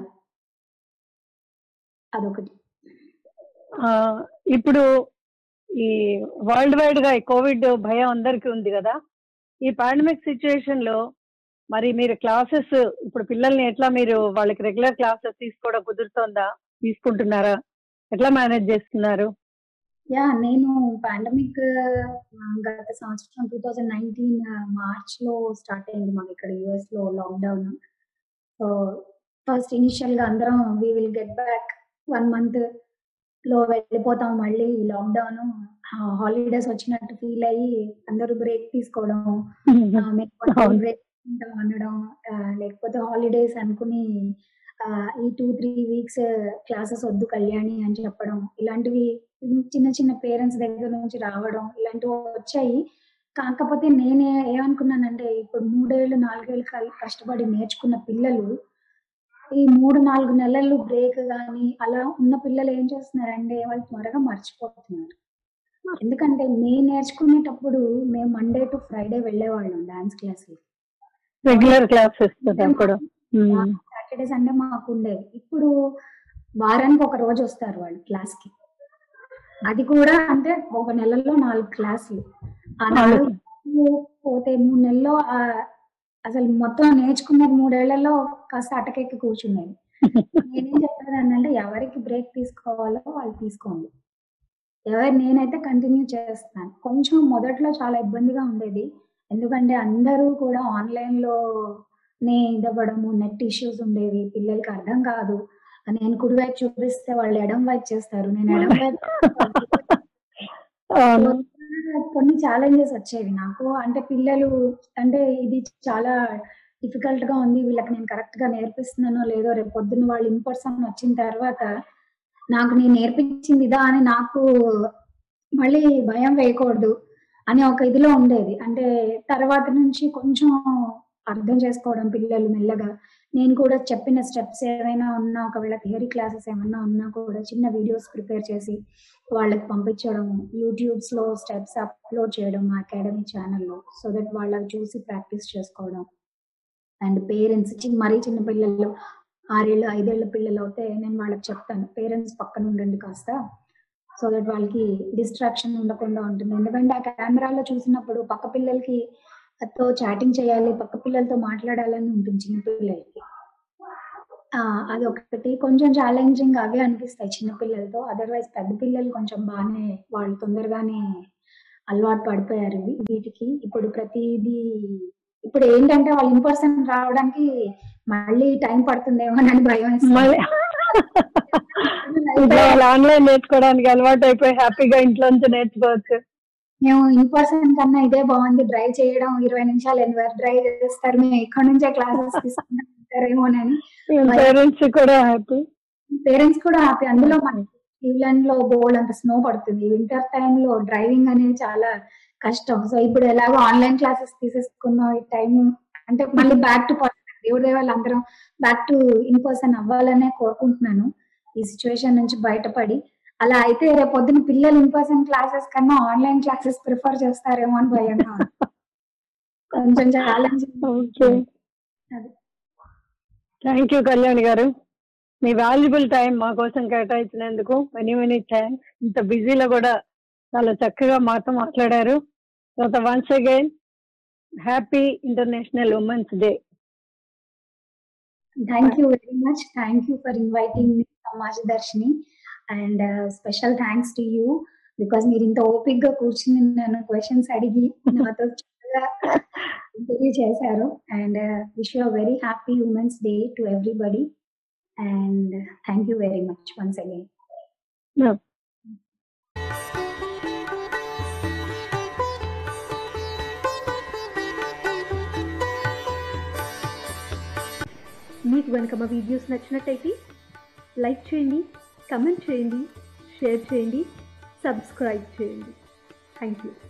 [SPEAKER 2] అదొకటి
[SPEAKER 3] ఆ, ఇప్పుడు ఈ వరల్డ్ వైడ్ గా ఈ కోవిడ్ భయం అందరికీ ఉంది కదా ఈ పాండమిక్ సిచ్యుయేషన్ లో మరి మీరు క్లాసెస్ ఇప్పుడు పిల్లల్ని ఎట్లా మీరు వాళ్ళకి రెగ్యులర్ క్లాసెస్ తీసుకోవడం కుదురుతోందా తీసుకుంటున్నారా ఎట్లా మేనేజ్ చేస్తున్నారు
[SPEAKER 2] యా నేను పాండమిక్ గత సంవత్సరం టూ థౌజండ్ నైన్టీన్ మార్చ్ లో స్టార్ట్ అయింది మాకు ఇక్కడ యుఎస్ లో లాక్డౌన్ సో ఫస్ట్ ఇనిషియల్ గా అందరం we will get back one month లో వెళ్ళిపోతాం మళ్ళీ లాక్డౌన్ హాలిడేస్ వచ్చినట్టు ఫీల్ అయ్యి అందరూ బ్రేక్ తీసుకోవడం
[SPEAKER 3] అవును.
[SPEAKER 2] బ్రేక్ అనడం ఆ, లేకపోతే హాలిడేస్ అనుకుని ఆ, ఈ టూ త్రీ వీక్స్ క్లాసెస్ వద్దు కళ్యాణి అని చెప్పడం ఇలాంటివి చిన్న చిన్న పేరెంట్స్ దగ్గర నుంచి రావడం ఇలాంటివి వచ్చాయి కాకపోతే నేనే ఏమనుకున్నానంటే ఇప్పుడు మూడేళ్ళు నాలుగేళ్ళు కల్- కష్టపడి నేర్చుకున్న పిల్లలు ఈ మూడు నాలుగు నెలలు బ్రేక్ కానీ అలా ఉన్న పిల్లలు ఏం చేస్తున్నారంటే వాళ్ళు త్వరగా మర్చిపోతున్నారు ఎందుకంటే మేము నేర్చుకునేటప్పుడు మేము మండే టు ఫ్రైడే వెళ్ళేవాళ్ళం డాన్స్ క్లాస్
[SPEAKER 3] రెగ్యులర్ క్లాసెస్ అప్పుడు ఉమ్.
[SPEAKER 2] సాటర్డే సండే మాకు ఉండేది ఇప్పుడు వారానికి ఒక రోజు వస్తారు వాళ్ళు క్లాస్ కి అది కూడా అంటే ఒక నెలలో నాలుగు క్లాసులు ఆ నాలుగు క్లాసులు పోతే మూడు నెలల్లో ఆ అసలు మొత్తం నేర్చుకున్నది మూడేళ్లలో కాస్త అటకెక్కి కూర్చునేది నేనేం చెప్పేదాన్ని అంటే ఎవరికి బ్రేక్ తీసుకోవాలో వాళ్ళు తీసుకోండి ఎవరు నేనైతే కంటిన్యూ చేస్తాను కొంచెం మొదట్లో చాలా ఇబ్బందిగా ఉండేది ఎందుకంటే అందరూ కూడా ఆన్లైన్ లో నే ఇదవ్వడము నెట్ ఇష్యూస్ ఉండేవి పిల్లలకి అర్థం కాదు నేను కుడివైపు చూపిస్తే వాళ్ళు ఎడం వైపు చేస్తారు నేను ఎడం వైపు
[SPEAKER 3] అవును
[SPEAKER 2] కొన్ని ఛాలెంజెస్ వచ్చేవి నాకు అంటే పిల్లలు అంటే ఇది చాలా డిఫికల్ట్ గా ఉంది వీళ్ళకి నేను కరెక్ట్ గా నేర్పిస్తున్నానో లేదో రేపు పొద్దున్న వాళ్ళు ఇన్ పర్సన్ వచ్చిన తర్వాత నాకు నేను నేర్పించింది ఇదా అని నాకు మళ్ళీ భయం వేయకూడదు అనే ఒక ఇదిలో ఉండేది అంటే తర్వాత నుంచి కొంచెం అర్థం చేసుకోవడం పిల్లలు మెల్లగా నేను కూడా చెప్పిన స్టెప్స్ ఏమైనా ఉన్నా ఒకవేళ థియరీ క్లాసెస్ ఏమన్నా ఉన్నా కూడా చిన్న వీడియోస్ ప్రిపేర్ చేసి వాళ్ళకి పంపించడం యూట్యూబ్స్ లో స్టెప్స్ అప్లోడ్ చేయడం మా అకాడమీ ఛానల్లో సో దట్ వాళ్ళకి చూసి ప్రాక్టీస్ చేసుకోవడం అండ్ పేరెంట్స్ చిన్న మరీ చిన్న పిల్లలు ఆరేళ్ళు ఐదేళ్ల పిల్లలు అయితే నేను వాళ్ళకి చెప్తాను పేరెంట్స్ పక్కన ఉండండి కాస్త సో దట్ వాళ్ళకి డిస్ట్రాక్షన్ ఉండకుండా ఉంటుంది ఎందుకంటే ఆ కెమెరాలో చూసినప్పుడు పక్క పిల్లలకి తో చాటింగ్ చేయాలి పక్క పిల్లలతో మాట్లాడాలని ఉంటుంది చిన్న పిల్లలకి ఆ, అది ఒకటి కొంచెం ఛాలెంజింగ్ అవే అనిపిస్తాయి చిన్న పిల్లలతో అదర్వైజ్ పెద్ద పిల్లలు కొంచెం బాగానే వాళ్ళు తొందరగానే అలవాటు పడిపోయారు వీ- వీటికి ఇప్పుడు ప్రతిదీ ఇప్పుడు ఏంటంటే వాళ్ళు ఇన్ పర్సన్ రావడానికి మళ్ళీ టైం పడుతుందేమో అని భయం
[SPEAKER 3] మళ్ళీ ఇంట్లో వాళ్ళు ఆన్లైన్ నేర్చుకోవడానికి అలవాటు అయిపోయి హ్యాపీగా ఇంట్లోంచి నేర్చుకోవచ్చు
[SPEAKER 2] మేము ఇన్ పర్సన్ కన్నా ఇదే బాగుంది డ్రైవ్ చేయడం ఇరవై నిమిషాలు ఎంత డ్రైవ్ చేస్తారు మేము ఇక్కడ నుంచే క్లాసెస్ తీసుకుంటారేమోనని
[SPEAKER 3] పేరెంట్స్ కూడా హ్యాపీ
[SPEAKER 2] పేరెంట్స్ కూడా హ్యాపీ అందులో మనకి క్లీవ్లాండ్ లో బోల్డ్ అంత స్నో పడుతుంది వింటర్ టైమ్ లో డ్రైవింగ్ అనేది చాలా కష్టం సో ఇప్పుడు ఎలాగో ఆన్లైన్ క్లాసెస్ తీసేసుకున్నాం ఈ టైం అంటే మళ్ళీ బ్యాక్ టు పర్సన్ దేవుడి వాళ్ళు అందరం బ్యాక్ టు ఇన్ పర్సన్ అవ్వాలనే కోరుకుంటున్నాను ఈ సిచ్యువేషన్ నుంచి బయటపడి అలా అయితే రేపు పొద్దున పిల్లలు ఇన్ పర్సన్ క్లాసెస్ కన్నా ఆన్లైన్ క్లాసెస్ ప్రిఫర్ చేస్తారేమో అని భయంగా ఉంది. కొంచెం ఛాలెంజ్
[SPEAKER 3] ఓకే
[SPEAKER 2] అది.
[SPEAKER 3] థ్యాంక్ యూ కళ్యాణ్ గారు మీ వాల్యుబుల్ టైం మా కోసం కేటాయించినందుకు మెనీ మెనీ థ్యాంక్స్ ఇంత బిజీలో కూడా చాలా చక్కగా మాతో మాట్లాడారు తర్వాత once again happy international women's day
[SPEAKER 2] thank you very much thank you for inviting మీ Samaja Darshini and special thanks to you because మీరు ఇంత ఓపిక్ గా కూర్చుని నన్ను క్వశ్చన్స్ అడిగి నాతో చక్కగా ఇంటర్వ్యూ చేశారు and wish you very happy women's day to everybody and thank you very much once again
[SPEAKER 4] మీకు కనుక మా వీడియోస్ నచ్చినట్టయితే లైక్ చేయండి కమెంట్ చేయండి షేర్ చేయండి సబ్స్క్రైబ్ చేయండి థ్యాంక్ యూ